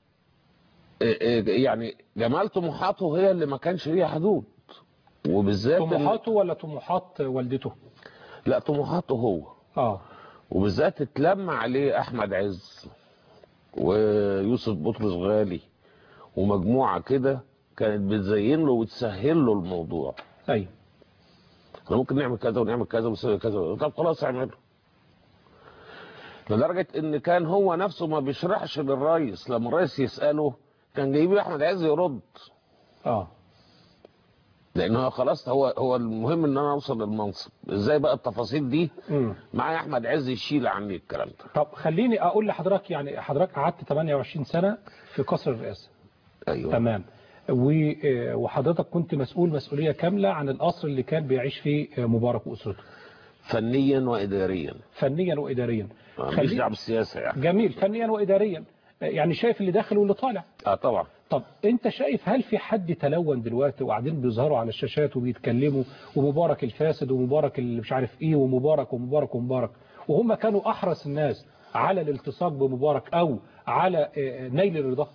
يعني جمال طموحاته هي اللي ما كانش ليها حدود وبالذات ال- طموحاته ولا طموحات والدته لا طموحاته هو اه وبالذات اتلم عليه احمد عز ويوسف بطرس غالي ومجموعه كده كانت بتزين له وتسهل له الموضوع ايوه احنا ممكن نعمل كذا ونعمل كذا ونسوي كذا طب خلاص اعمله لدرجه ان كان هو نفسه ما بيشرحش للرئيس لما الرئيس يساله كان جايب له احمد عز يرد اه لان هو خلاص هو هو المهم ان انا اوصل للمنصب ازاي بقى التفاصيل دي مم. معايا احمد عز يشيل عني الكلام ده طب خليني اقول لحضرتك يعني حضرتك قعدت 28 سنه في قصر الرئاسه ايوه تمام و- آه، وحضرتك كنت مسؤول مسؤوليه كامله عن القصر اللي كان بيعيش فيه آه، مبارك واسرته فنيا واداريا فنيا واداريا مش خلي- دعوه بالسياسه يعني جميل فنيا واداريا آه، يعني شايف اللي داخل واللي طالع اه طبعا طب انت شايف هل في حد تلون دلوقتي وقاعدين بيظهروا على الشاشات وبيتكلموا ومبارك الفاسد ومبارك اللي مش عارف ايه ومبارك ومبارك ومبارك وهم كانوا احرص الناس على الالتصاق بمبارك او على آه، نيل الرضا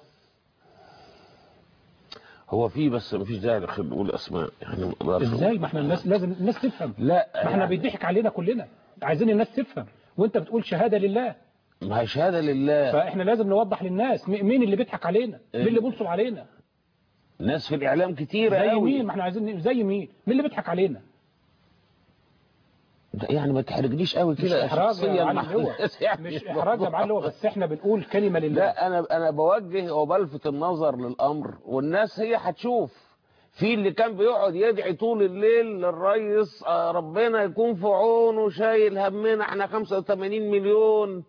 هو في بس مفيش داعي نخ- نقول اسماء يعني ما أقدرش أقول. ازاي ما احنا الناس لازم الناس تفهم لا ما احنا يعني بيضحك علينا كلنا عايزين الناس تفهم وانت بتقول شهاده لله ما هي شهاده لله فاحنا لازم نوضح للناس مين مين اللي بيضحك علينا مين اللي بينصب علينا ناس في الاعلام كتيره زي قوي مين ما احنا عايزين زي مين مين اللي بيضحك علينا يعني ما تحرجنيش قوي مش كده احراج يا شخصياً معلم مع لواء الناس يعني مش احراج يا معلم لواء بس احنا بنقول كلمه لله لا انا انا بوجه وبلفت النظر للامر والناس هي هتشوف في اللي كان بيقعد يدعي طول الليل للريس آه، ربنا يكون في عونه شايل همنا احنا 85 مليون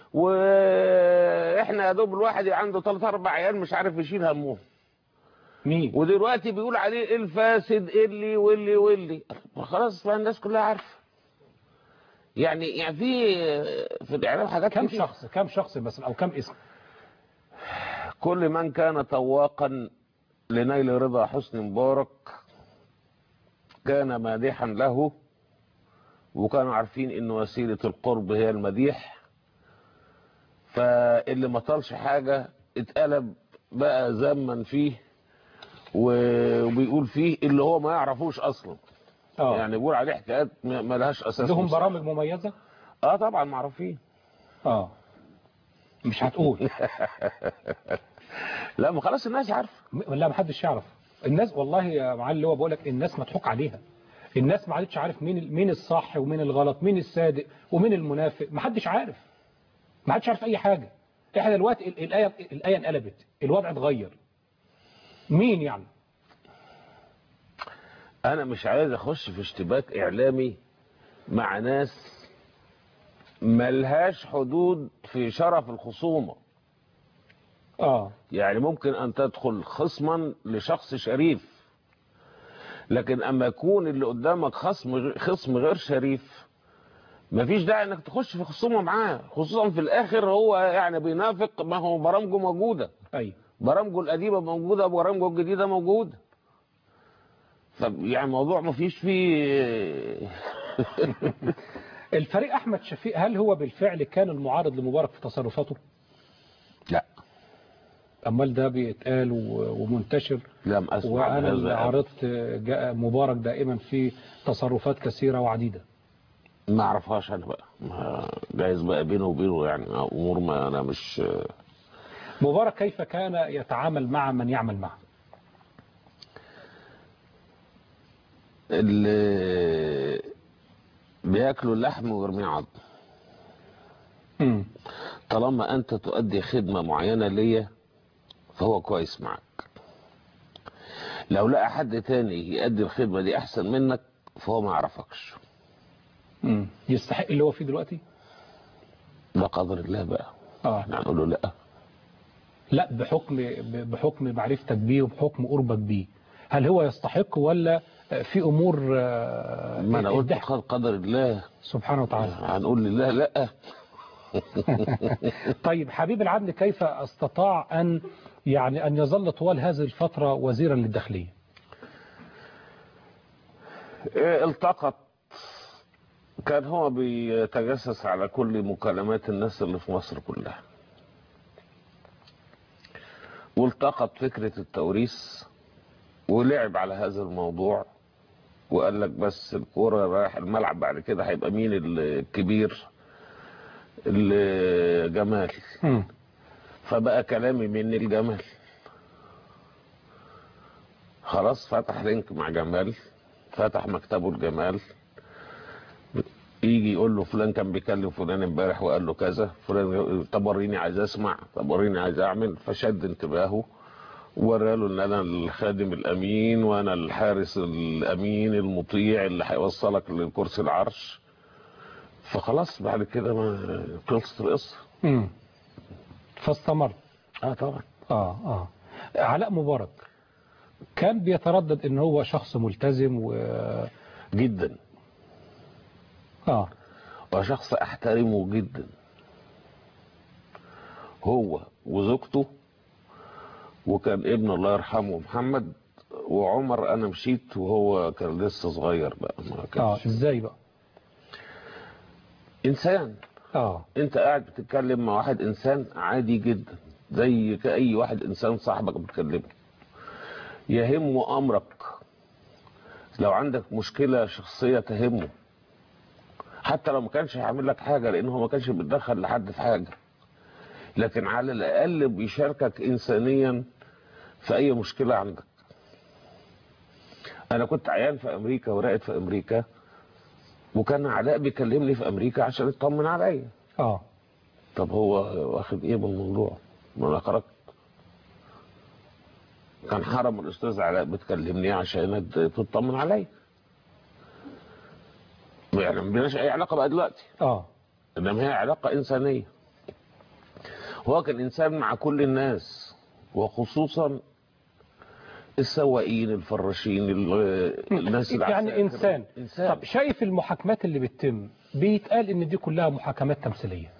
واحنا يا دوب الواحد عنده 3 4 عيال مش عارف يشيل همهم مين ودلوقتي بيقول عليه الفاسد اللي واللي واللي خلاص بقى الناس كلها عارفه يعني يعني في في الاعلام حاجات كم كتير. شخص كم شخص مثلا او كم اسم كل من كان طواقا لنيل رضا حسني مبارك كان مادحا له وكانوا عارفين ان وسيلة القرب هي المديح فاللي ما طالش حاجة اتقلب بقى ذما فيه و- وبيقول فيه اللي هو ما يعرفوش اصلا اه يعني بيقول عليه حكايات ما ما لهاش اساس لهم من صحة. برامج مميزه اه طبعا معروفين اه مش هتقول لا ما خلاص الناس عارفه م- لا محدش يعرف الناس والله يا معلم لواء بقول لك الناس مضحوك عليها الناس ما عادتش عارف مين ال- مين الصح ومين الغلط مين الصادق ومين المنافق محدش عارف ما حدش عارف اي حاجه احنا دلوقتي ال- الايه الايه انقلبت الوضع اتغير مين يعني انا مش عايز اخش في اشتباك اعلامي مع ناس ملهاش حدود في شرف الخصومة اه يعني ممكن ان تدخل خصما لشخص شريف لكن اما يكون اللي قدامك خصم خصم غير شريف مفيش داعي انك تخش في خصومه معاه خصوصا في الاخر هو يعني بينافق ما هو برامجه موجوده ايوه برامجه القديمه موجوده وبرامجه الجديده موجوده طب يعني الموضوع مفيش فيه الفريق احمد شفيق هل هو بالفعل كان المعارض لمبارك في تصرفاته لا امال ده بيتقال و- ومنتشر لم اسمع وانا بهذا اللي أبداً. عارضت جاء مبارك دائما في تصرفات كثيره وعديده ما اعرفهاش انا بقى ما جايز بقى بينه وبينه يعني امور ما انا مش مبارك كيف كان يتعامل مع من يعمل معه اللي بياكلوا اللحم ويرميه عظم مم. طالما انت تؤدي خدمة معينة ليا فهو كويس معك لو لقى حد تاني يؤدي الخدمة دي احسن منك فهو ما يعرفكش مم. يستحق اللي هو فيه دلوقتي ده قدر الله بقى اه احنا هنقول له لا لا بحكم بحكم معرفتك بيه وبحكم قربك بيه هل هو يستحق ولا في امور آه، ما انا قلت الضحك قد- قدر الله سبحانه وتعالى هنقول لله لا طيب حبيب العدل كيف استطاع ان يعني ان يظل طوال هذه الفتره وزيرا للداخليه إيه، التقط كان هو بيتجسس على كل مكالمات الناس اللي في مصر كلها والتقط فكرة التوريث ولعب على هذا الموضوع وقال لك بس الكورة رايح الملعب بعد كده هيبقى مين الكبير الجمال فبقى كلامي مني الجمال خلاص فتح لينك مع جمال فتح مكتبه الجمال يجي يقول له فلان كان بيكلم فلان امبارح وقال له كذا فلان يقول- طب وريني عايز اسمع طب وريني عايز اعمل فشد انتباهه وراله ان انا الخادم الامين وانا الحارس الامين المطيع اللي هيوصلك لكرسي العرش فخلاص بعد كده ما خلصت القصه مم. فاستمر اه طبعا اه اه علاء مبارك كان بيتردد ان هو شخص ملتزم و جدا اه وشخص احترمه جدا هو وزوجته وكان ابن الله يرحمه محمد وعمر انا مشيت وهو كان لسه صغير بقى ما اه كانش ازاي بقى انسان اه انت قاعد بتتكلم مع واحد انسان عادي جدا زي كأي واحد انسان صاحبك بتكلمه يهمه امرك لو عندك مشكلة شخصية تهمه حتى لو ما كانش هيعمل لك حاجة لانه ما كانش بيتدخل لحد في حاجة لكن على الاقل بيشاركك انسانيا في اي مشكلة عندك انا كنت عيان في امريكا وراقد في امريكا وكان علاء بيكلمني في امريكا عشان يطمن عليا اه طب هو واخد ايه بالموضوع ما انا خرجت كان حرم الاستاذ علاء بتكلمني عشان تطمن عليا يعني ما بيناش اي علاقه بقى دلوقتي اه انما هي علاقه انسانيه هو كان انسان مع كل الناس وخصوصا السواقين الفراشين ال- الناس يعني العساكر. انسان انسان طب شايف المحاكمات اللي بتتم بيتقال ان دي كلها محاكمات تمثيليه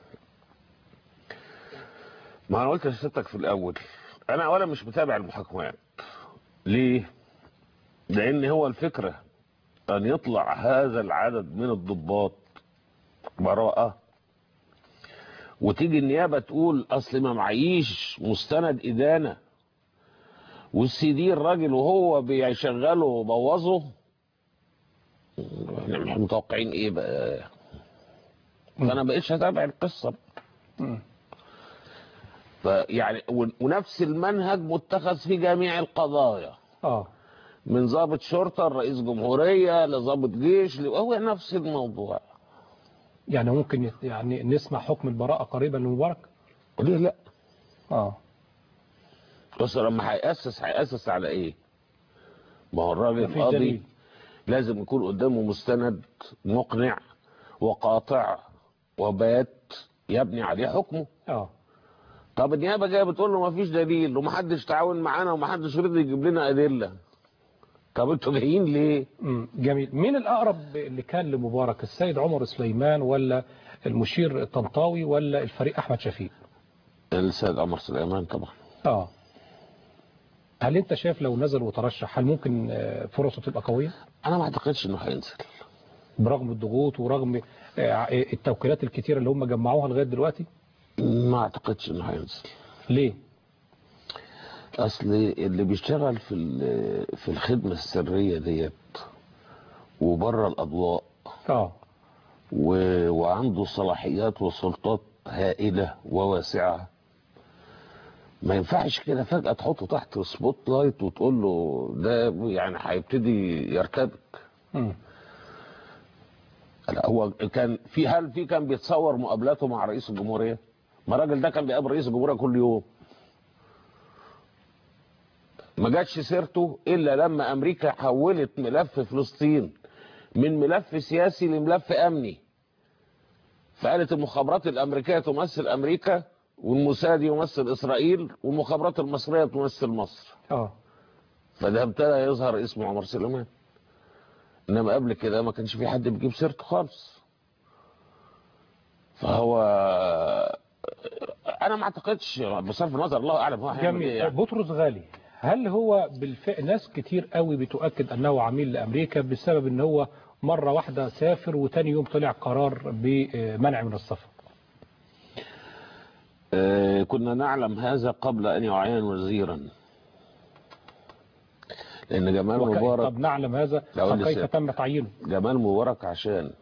ما انا قلت لستك في الاول انا اولا مش متابع المحاكمات ليه لان هو الفكره ان يطلع هذا العدد من الضباط براءه وتيجي النيابه تقول اصل ما معيش مستند ادانه والسي دي الراجل وهو بيشغله وبوظه احنا مش متوقعين ايه بقى فانا بقيتش هتابع القصه فيعني ون- ونفس المنهج متخذ في جميع القضايا اه من ضابط شرطه لرئيس جمهوريه لضابط جيش ل- هو نفس الموضوع يعني ممكن يت- يعني نسمع حكم البراءه قريبا لمبارك ليه لا اه بس لما هيأسس هيأسس على ايه ما هو الراجل مفيش القاضي دليل. لازم يكون قدامه مستند مقنع وقاطع وبات يبني عليه حكمه اه طب النيابه جايه بتقول له مفيش دليل ومحدش تعاون معانا ومحدش رضي يجيب لنا ادله طب انتوا جايين ليه مم. جميل مين الأقرب اللي كان لمبارك السيد عمر سليمان ولا المشير الطنطاوي ولا الفريق أحمد شفيق السيد عمر سليمان طبعا اه هل انت شايف لو نزل وترشح هل ممكن آه، فرصه تبقى قويه انا ما اعتقدش انه هينزل برغم الضغوط ورغم آه، التوكيلات الكتيره اللي هم جمعوها لغايه دلوقتي ما اعتقدش انه هينزل ليه اصل اللي بيشتغل في ال- في الخدمه السريه ديت وبره الاضواء اه و- وعنده صلاحيات وسلطات هائله وواسعه ما ينفعش كده فجاه تحطه تحت سبوت لايت وتقول له ده يعني هيبتدي يرتبك مم. لا هو كان في هل في كان بيتصور مقابلاته مع رئيس الجمهوريه ما الراجل ده كان بيقابل رئيس الجمهوريه كل يوم ما جاتش سيرته الا لما امريكا حولت ملف فلسطين من ملف سياسي لملف امني فقالت المخابرات الامريكيه تمثل امريكا والموساد يمثل اسرائيل والمخابرات المصريه تمثل مصر اه فده ابتدى يظهر اسمه عمر سليمان انما قبل كده ما كانش في حد بيجيب سيرته خالص فهو انا ما اعتقدش بصرف النظر الله اعلم هو هيعمل ايه جميل يعني. بطرس غالي هل هو بالفعل ناس كتير قوي بتؤكد انه عميل لامريكا بسبب ان هو مره واحده سافر وتاني يوم طلع قرار بمنع من السفر آه، كنا نعلم هذا قبل ان يعين وزيرا لان جمال وك- مبارك طب نعلم هذا لو طب كيف لسه- تم تعيينه جمال مبارك عشان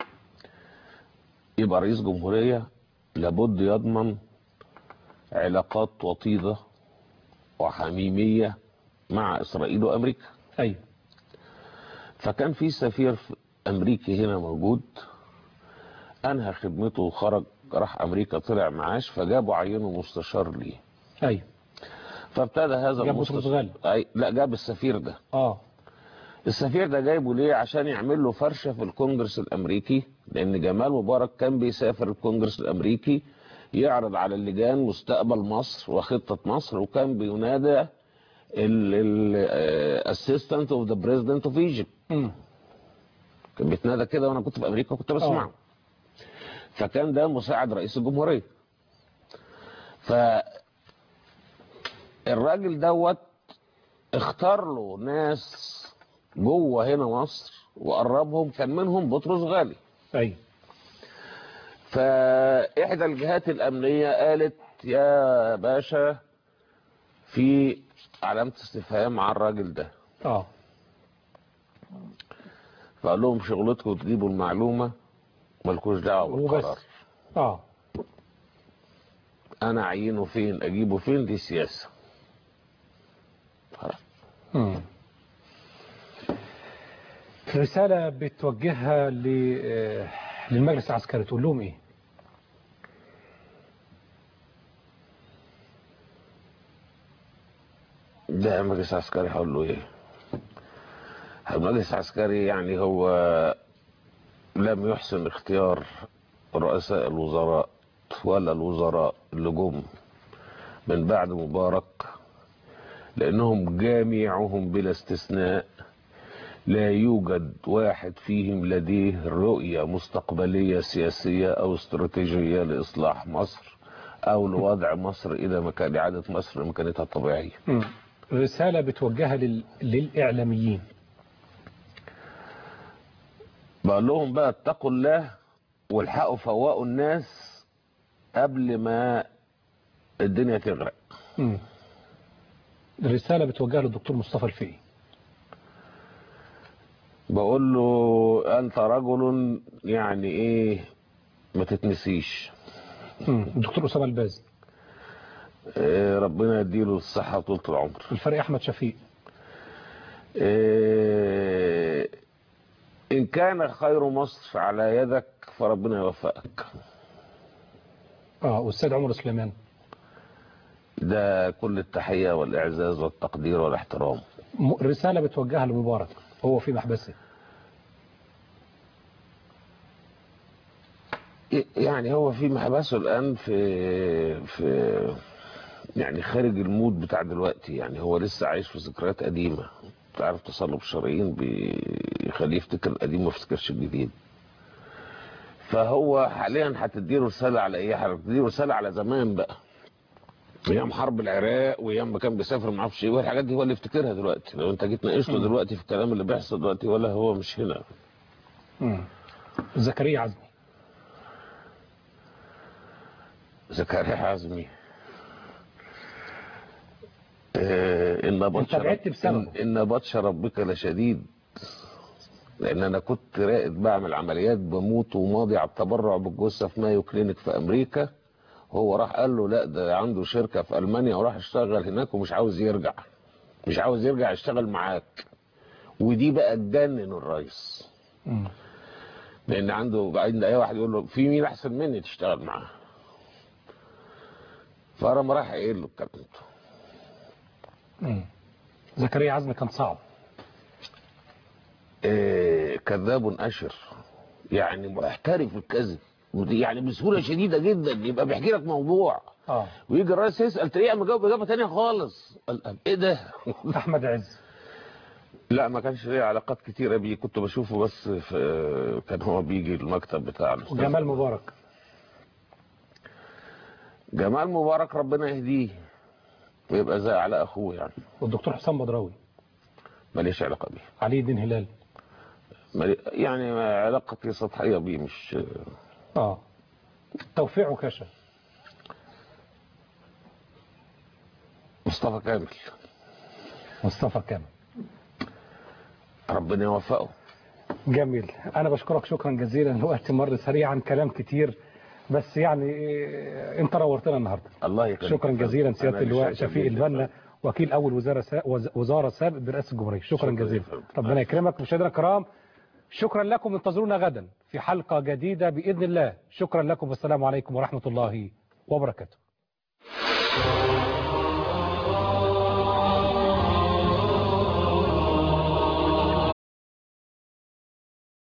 يبقى رئيس جمهورية لابد يضمن علاقات وطيدة وحميمية مع إسرائيل وأمريكا أيوة فكان في سفير في أمريكي هنا موجود أنهى خدمته وخرج راح أمريكا طلع معاش فجابوا عينه مستشار ليه ايوه فابتدى هذا جاب بطرس غالي. أي لا جاب السفير ده اه السفير ده جايبه ليه عشان يعمل له فرشه في الكونجرس الامريكي لان جمال مبارك كان بيسافر الكونجرس الامريكي يعرض على اللجان مستقبل مصر وخطه مصر وكان بينادى الاسيستنت اوف ذا بريزيدنت اوف ايجيبت مم. كان بيتنادى كده وانا كنت في امريكا وكنت بسمعه آه. فكان ده مساعد رئيس الجمهوريه ف الراجل دوت اختار له ناس جوه هنا مصر وقربهم كان منهم بطرس غالي ايوه فاحدى الجهات الامنيه قالت يا باشا في علامه استفهام على الراجل ده اه فقال لهم شغلتكم تجيبوا المعلومه مالكوش دعوه بالقرار وبس اه انا اعينه فين اجيبه فين دي سياسه خلاص مم. رسالة بتوجهها ل- آه، للمجلس العسكري تقول لهم ايه ده المجلس العسكري هقول له ايه المجلس العسكري يعني هو لم يحسن اختيار رؤساء الوزراء ولا الوزراء اللي جم من بعد مبارك لانهم جميعهم بلا استثناء لا يوجد واحد فيهم لديه رؤية مستقبلية سياسية او استراتيجية لاصلاح مصر او لوضع مصر الى مكان اعادة مصر لمكانتها الطبيعية مم. رسالة بتوجهها لل... للإعلاميين بقول لهم بقى اتقوا الله والحقوا فوقوا الناس قبل ما الدنيا تغرق مم. الرسالة بتوجهها للدكتور مصطفى الفقي بقول له انت رجل يعني ايه ما تتنسيش مم. الدكتور أسامة الباز إيه ربنا يديله الصحة وطولة العمر الفريق أحمد شفيق إيه ان كان خير مصر على يدك فربنا يوفقك اه والسيد عمر سليمان ده كل التحية والاعزاز والتقدير والاحترام م- رسالة بتوجهها لمبارك هو في محبسه يعني هو في محبسه الآن في في يعني خارج المود بتاع دلوقتي يعني هو لسه عايش في ذكريات قديمة تعرف تصلب الشرايين بيخليه يفتكر القديم وما يفتكرش الجديد فهو حاليا هتديله رسالة على ايه هتديله رسالة على زمان بقى ايام حرب العراق وايام ما كان بيسافر ما اعرفش ايه والحاجات دي هو اللي يفتكرها دلوقتي لو انت جيت ناقشته دلوقتي في الكلام اللي بيحصل دلوقتي ولا هو مش هنا مم. زكريا عزمي زكريا عزمي آه، ان بطش انت بعدت رب- بسببه. إن- ان بطش ربك لشديد لان انا كنت رائد بعمل عمليات بموت وماضي على التبرع بالجثه في مايو كلينيك في امريكا هو راح قال له لا ده عنده شركه في المانيا وراح اشتغل هناك ومش عاوز يرجع مش عاوز يرجع يشتغل معاك ودي بقى تجنن الرئيس مم. لان عنده عند اي واحد يقول له في مين احسن مني تشتغل معاه فقام راح قايل له الكلام ده مم. زكريا عزمي كان صعب آه، كذاب أشر يعني محترف في الكذب ودي يعني بسهولة شديدة جدا يبقى بيحكي لك موضوع اه ويجي الرئيس يسأل تلاقيه مجاوب إجابة تانية خالص قال قال ايه ده احمد عز لا ما كانش ليه علاقات كتيرة بيه كنت بشوفه بس في كان هو بيجي المكتب بتاع الأستاذ وجمال مبارك جمال مبارك ربنا يهديه ويبقى زي علاء اخوه يعني والدكتور حسام بدراوي ماليش علاقة بيه علي الدين هلال مالي يعني علاقتي سطحية بيه مش اه توفيق عكاشة مصطفى كامل مصطفى كامل ربنا يوفقه جميل انا بشكرك شكرا جزيلا الوقت مر سريعا كلام كتير بس يعني إيه، انت نورتنا النهارده الله يكرمك شكرا جزيلا أنا سياده اللي اللواء شاكر شفيق جداً. البنا وكيل اول وزاره سا... وز- وزاره سابق برئاسه الجمهوريه شكرا شكراً جزيلا يا فندم. ربنا يكرمك مشاهدينا الكرام شكرا لكم انتظرونا غدا في حلقه جديده باذن الله شكرا لكم والسلام عليكم ورحمه الله وبركاته